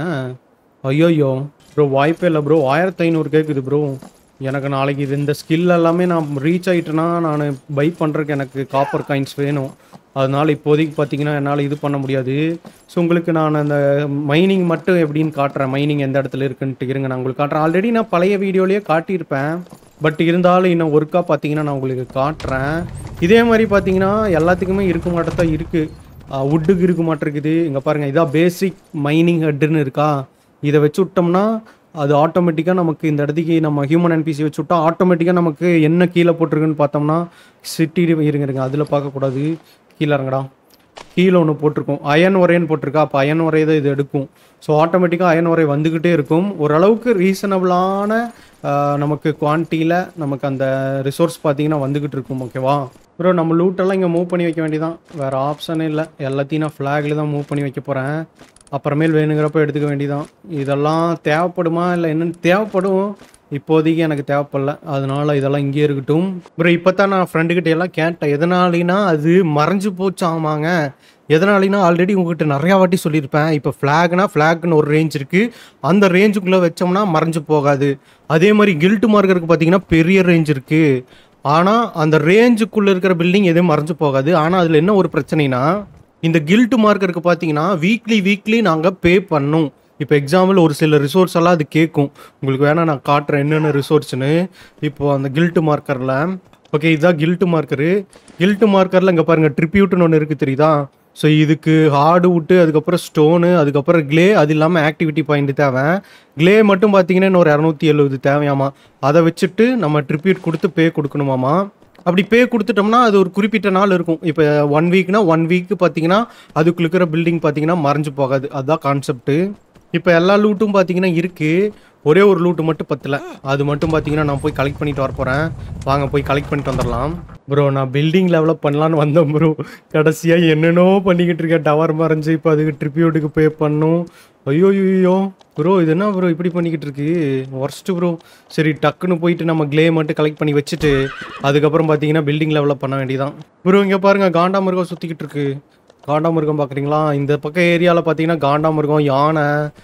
Speaker 1: ஐயோயோ ப்ரோ வாய்ப்பே இல்லை ப்ரோ ஆயிரத்தி ஐநூறு கேட்குது ப்ரோ எனக்கு நாளைக்கு இது இந்த ஸ்கில் எல்லாமே நான் ரீச் ஆகிட்டேன்னா நான் பை பண்ணுறதுக்கு எனக்கு காப்பர் காயின்ஸ் வேணும் அதனால இப்போதைக்கு பார்த்தீங்கன்னா என்னால் இது பண்ண முடியாது ஸோ உங்களுக்கு நான் அந்த மைனிங் மட்டும் எப்படின்னு காட்டுறேன் மைனிங் எந்த இடத்துல இருக்குன்ட்டு இருங்க நான் உங்களுக்கு காட்டுறேன் ஆல்ரெடி நான் பழைய வீடியோலேயே காட்டியிருப்பேன் பட் இருந்தாலும் இன்னும் ஒர்க்காக பார்த்தீங்கன்னா நான் உங்களுக்கு காட்டுறேன் இதே மாதிரி பார்த்தீங்கன்னா எல்லாத்துக்குமே இருக்க மாட்டதான் இருக்குது வுட்டுக்கு இருக்க மாட்டிருக்குது இங்கே பாருங்கள் இதான் பேசிக் மைனிங் ஹெட்டுன்னு இருக்கா இதை வச்சு விட்டோம்னா அது ஆட்டோமேட்டிக்காக நமக்கு இந்த இடத்துக்கு நம்ம ஹியூமன் என்பிசி வச்சு விட்டா ஆட்டோமேட்டிக்காக நமக்கு என்ன கீழே போட்டிருக்குன்னு பார்த்தோம்னா சிட்டி இருங்க இருங்க அதில் பார்க்கக்கூடாது கீழே இறங்கடா கீழே ஒன்று போட்டிருக்கும் அயன் உரைன்னு போட்டிருக்கா அப்போ அயன் உரை தான் இது எடுக்கும் ஸோ ஆட்டோமேட்டிக்காக அயன் உரை வந்துக்கிட்டே இருக்கும் ஓரளவுக்கு ரீசனபிளான நமக்கு குவான்டிட்டியில் நமக்கு அந்த ரிசோர்ஸ் பார்த்தீங்கன்னா வந்துக்கிட்டு இருக்கும் ஓகேவா ப்ரோ நம்ம லூட்டெல்லாம் இங்கே மூவ் பண்ணி வைக்க வேண்டியதான் வேறு ஆப்ஷனே இல்லை எல்லாத்தையும் நான் ஃப்ளாகில் தான் மூவ் பண்ணி வைக்க போகிறேன் அப்புறமேல் வேணுங்கிறப்ப எடுத்துக்க வேண்டியதான் இதெல்லாம் தேவைப்படுமா இல்லை என்னன்னு தேவைப்படும் இப்போதைக்கு எனக்கு தேவைப்படல அதனால இதெல்லாம் இங்கேயே இருக்கட்டும் அப்புறம் இப்போ தான் நான் ஃப்ரெண்டுக்கிட்ட எல்லாம் கேட்டேன் எதனாலினா அது மறைஞ்சு போச்சாமாங்க எதனாலினா ஆல்ரெடி உங்ககிட்ட நிறையா வாட்டி சொல்லியிருப்பேன் இப்போ ஃப்ளாக்னா ஃப்ளாக்னு ஒரு ரேஞ்ச் இருக்குது அந்த ரேஞ்சுக்குள்ளே வச்சோம்னா மறைஞ்சு போகாது அதே மாதிரி கில்ட்டு மார்க்கருக்கு பார்த்தீங்கன்னா பெரிய ரேஞ்ச் இருக்குது ஆனால் அந்த ரேஞ்சுக்குள்ளே இருக்கிற பில்டிங் எதுவும் மறைஞ்சு போகாது ஆனால் அதில் என்ன ஒரு பிரச்சனைனா இந்த கில்ட் மார்க்கருக்கு பார்த்தீங்கன்னா வீக்லி வீக்லி நாங்கள் பே பண்ணணும் இப்போ எக்ஸாம்பிள் ஒரு சில ரிசோர்ஸ் எல்லாம் அது கேட்கும் உங்களுக்கு வேணா நான் காட்டுறேன் என்னென்ன ரிசோர்ஸ்னு இப்போ அந்த கில்ட் மார்க்கரில் ஓகே இதுதான் கில்ட் மார்க்கரு கில்ட் மார்க்கரில் இங்கே பாருங்கள் ட்ரிபியூட்னு ஒன்று இருக்குது தெரியுதா ஸோ இதுக்கு ஹார்டு விட்டு அதுக்கப்புறம் ஸ்டோனு அதுக்கப்புறம் க்ளே அது இல்லாமல் ஆக்டிவிட்டி பாயிண்ட் தேவை க்ளே மட்டும் பார்த்தீங்கன்னா இன்னொரு இரநூத்தி எழுபது தேவையாமா அதை வச்சுட்டு நம்ம ட்ரிபியூட் கொடுத்து பே கொடுக்கணுமாமா அப்படி பே கொடுத்துட்டோம்னா அது ஒரு குறிப்பிட்ட நாள் இருக்கும் இப்போ ஒன் வீக்னா ஒன் வீக் பார்த்தீங்கன்னா அதுக்குள்ள இருக்கிற பில்டிங் பார்த்தீங்கன்னா மறைஞ்சு போகாது அதுதான் கான்செப்ட்டு இப்போ எல்லா லூட்டும் பார்த்தீங்கன்னா இருக்குது ஒரே ஒரு லூட்டு மட்டும் பத்தல அது மட்டும் பார்த்தீங்கன்னா நான் போய் கலெக்ட் பண்ணிட்டு வர போகிறேன் வாங்க போய் கலெக்ட் பண்ணிட்டு வந்துடலாம் ப்ரோ நான் பில்டிங் லெவலில் பண்ணலான்னு வந்தேன் ப்ரோ கடைசியாக என்னென்னோ பண்ணிக்கிட்டு இருக்கேன் டவர் மறைஞ்சு இப்போ அதுக்கு ட்ரிபியூட்டுக்கு பே பண்ணும் ஐயோ ஐயோ ப்ரோ இது என்ன ப்ரோ இப்படி பண்ணிக்கிட்டு இருக்கு ஒர்ஸ்ட்டு ப்ரோ சரி டக்குன்னு போயிட்டு நம்ம க்ளே மட்டும் கலெக்ட் பண்ணி வச்சுட்டு அதுக்கப்புறம் பார்த்தீங்கன்னா பில்டிங் லெவலில் பண்ண வேண்டியதான் ப்ரோ இங்கே பாருங்க காண்டாமிருகம் சுற்றிக்கிட்டு இருக்கு காண்டாமிருகம் பார்க்குறீங்களா இந்த பக்கம் ஏரியாவில் பார்த்தீங்கன்னா காண்டாமிருகம் யானை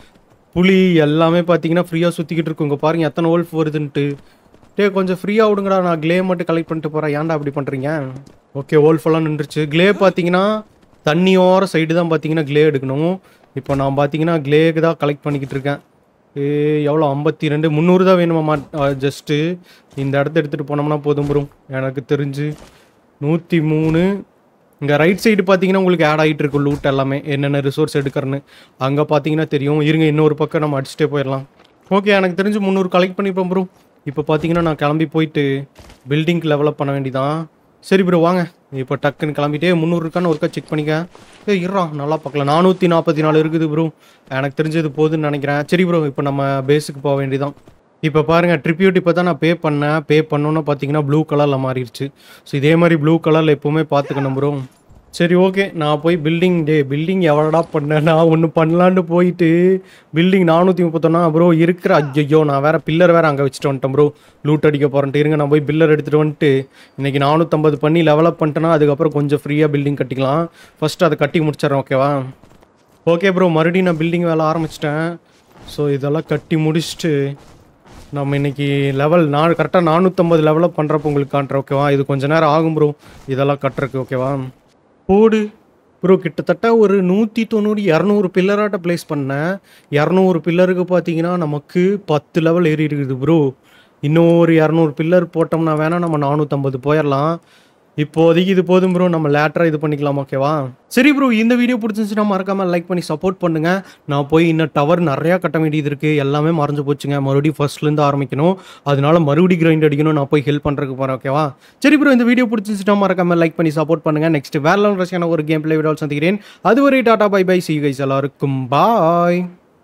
Speaker 1: புலி எல்லாமே பார்த்தீங்கன்னா ஃப்ரீயாக சுற்றிக்கிட்டு இருக்குங்க பாருங்க எத்தனை ஓல்ஃப் வருதுன்ட்டு டே கொஞ்சம் ஃப்ரீயாக விடுங்கடா நான் க்ளே மட்டும் கலெக்ட் பண்ணிட்டு போகிறேன் ஏன்டா அப்படி பண்ணுறீங்க ஓகே ஓல்ஃப் எல்லாம் நின்றுச்சு க்ளே பார்த்தீங்கன்னா தண்ணியோர சைடு தான் பார்த்தீங்கன்னா க்ளே எடுக்கணும் இப்போ நான் பார்த்தீங்கன்னா க்ளேக்கு தான் கலெக்ட் பண்ணிக்கிட்டு இருக்கேன் ஏ எவ்வளோ ஐம்பத்தி ரெண்டு முந்நூறு தான் வேணுமாம்மா ஜஸ்ட்டு இந்த இடத்த எடுத்துகிட்டு போனோம்னா போதும் ப்ரோ எனக்கு தெரிஞ்சு நூற்றி மூணு இங்கே ரைட் சைடு பார்த்தீங்கன்னா உங்களுக்கு ஆட் ஆகிட்டு இருக்கும் லூட் எல்லாமே என்னென்ன ரிசோர்ஸ் எடுக்கிறன்னு அங்கே பார்த்தீங்கன்னா தெரியும் இருங்க இன்னொரு பக்கம் நம்ம அடிச்சுட்டே போயிடலாம் ஓகே எனக்கு தெரிஞ்சு முந்நூறு கலெக்ட் பண்ணிப்போம் ப்ரோ இப்போ பார்த்தீங்கன்னா நான் கிளம்பி போயிட்டு பில்டிங் லெவலப் பண்ண வேண்டியதான் சரி ப்ரோ வாங்க இப்போ டக்குன்னு கிளம்பிட்டே முந்நூறு இருக்கான்னு ஒருக்கா செக் பண்ணிக்க ஏ இருறா நல்லா பார்க்கலாம் நானூற்றி நாற்பத்தி நாலு இருக்குது ப்ரோ எனக்கு தெரிஞ்சது போதுன்னு நினைக்கிறேன் சரி ப்ரோ இப்போ நம்ம பேஸுக்கு போக வேண்டியதான் இப்போ பாருங்க ட்ரிபியூட் இப்போ தான் நான் பே பண்ணேன் பே பண்ணோன்னு பார்த்தீங்கன்னா ப்ளூ கலரில் மாறிடுச்சு ஸோ இதே மாதிரி ப்ளூ கலரில் எப்போவுமே பார்த்துக்கணும் ப்ரோ சரி ஓகே நான் போய் பில்டிங் டே பில்டிங் எவ்வளோடா பண்ணேன் நான் ஒன்று பண்ணலான்னு போயிட்டு பில்டிங் நானூற்றி முப்பத்தொன்னா ப்ரோ இருக்கிற ஐயோ நான் வேற பில்லர் வேற அங்கே வச்சுட்டு வந்துட்டேன் ப்ரோ லூட் அடிக்க போகிறேன்ட்டு இருங்க நான் போய் பில்லர் எடுத்துகிட்டு வந்துட்டு இன்னைக்கு நானூற்றம்பது பண்ணி லெவலப் பண்ணிட்டேன்னா அதுக்கப்புறம் கொஞ்சம் ஃப்ரீயாக பில்டிங் கட்டிக்கலாம் ஃபஸ்ட்டு அதை கட்டி முடிச்சிடறேன் ஓகேவா ஓகே ப்ரோ மறுபடியும் நான் பில்டிங் வேலை ஆரம்பிச்சிட்டேன் ஸோ இதெல்லாம் கட்டி முடிச்சுட்டு நம்ம இன்னைக்கு லெவல் நான் கரெக்டாக நானூற்றம்பது லெவலப் பண்ணுறப்ப உங்களுக்கு காட்டுறேன் ஓகேவா இது கொஞ்ச நேரம் ஆகும் ப்ரோ இதெல்லாம் கட்டுறக்கு ஓகேவா போடு ப்ரோ கிட்டத்தட்ட ஒரு நூற்றி தொண்ணூறு இரநூறு பில்லராட்ட ப்ளேஸ் பண்ணேன் இரநூறு பில்லருக்கு பார்த்தீங்கன்னா நமக்கு பத்து லெவல் ஏறி இருக்குது ப்ரோ இன்னும் ஒரு இரநூறு பில்லர் போட்டோம்னா வேணால் நம்ம நானூற்றம்பது போயிடலாம் இப்போதைக்கு இது போதும் ப்ரோ நம்ம லேட்டராக இது பண்ணிக்கலாம் ஓகேவா சரி ப்ரோ இந்த வீடியோ பிடிச்சிருந்துச்சுன்னா மறக்காம லைக் பண்ணி சப்போர்ட் பண்ணுங்க நான் போய் இன்னும் டவர் நிறையா கட்ட வேண்டியது இருக்கு எல்லாமே மறைஞ்சு போச்சுங்க மறுபடியும் ஃபர்ஸ்ட்லேருந்து ஆரம்பிக்கணும் அதனால மறுபடியும் கிரைண்ட் அடிக்கணும் நான் போய் ஹெல்ப் பண்ணுறதுக்கு போகிறேன் ஓகேவா சரி ப்ரோ இந்த வீடியோ பிடிச்சிருந்துச்சுன்னா மறக்காம லைக் பண்ணி சப்போர்ட் பண்ணுங்க நெக்ஸ்ட் வேற லெவல் ரசியான ஒரு கேம் பிளே வீடியோ சந்திக்கிறேன் அதுவரை டாடா பை பை சி கைஸ் எல்லாருக்கும் பாய்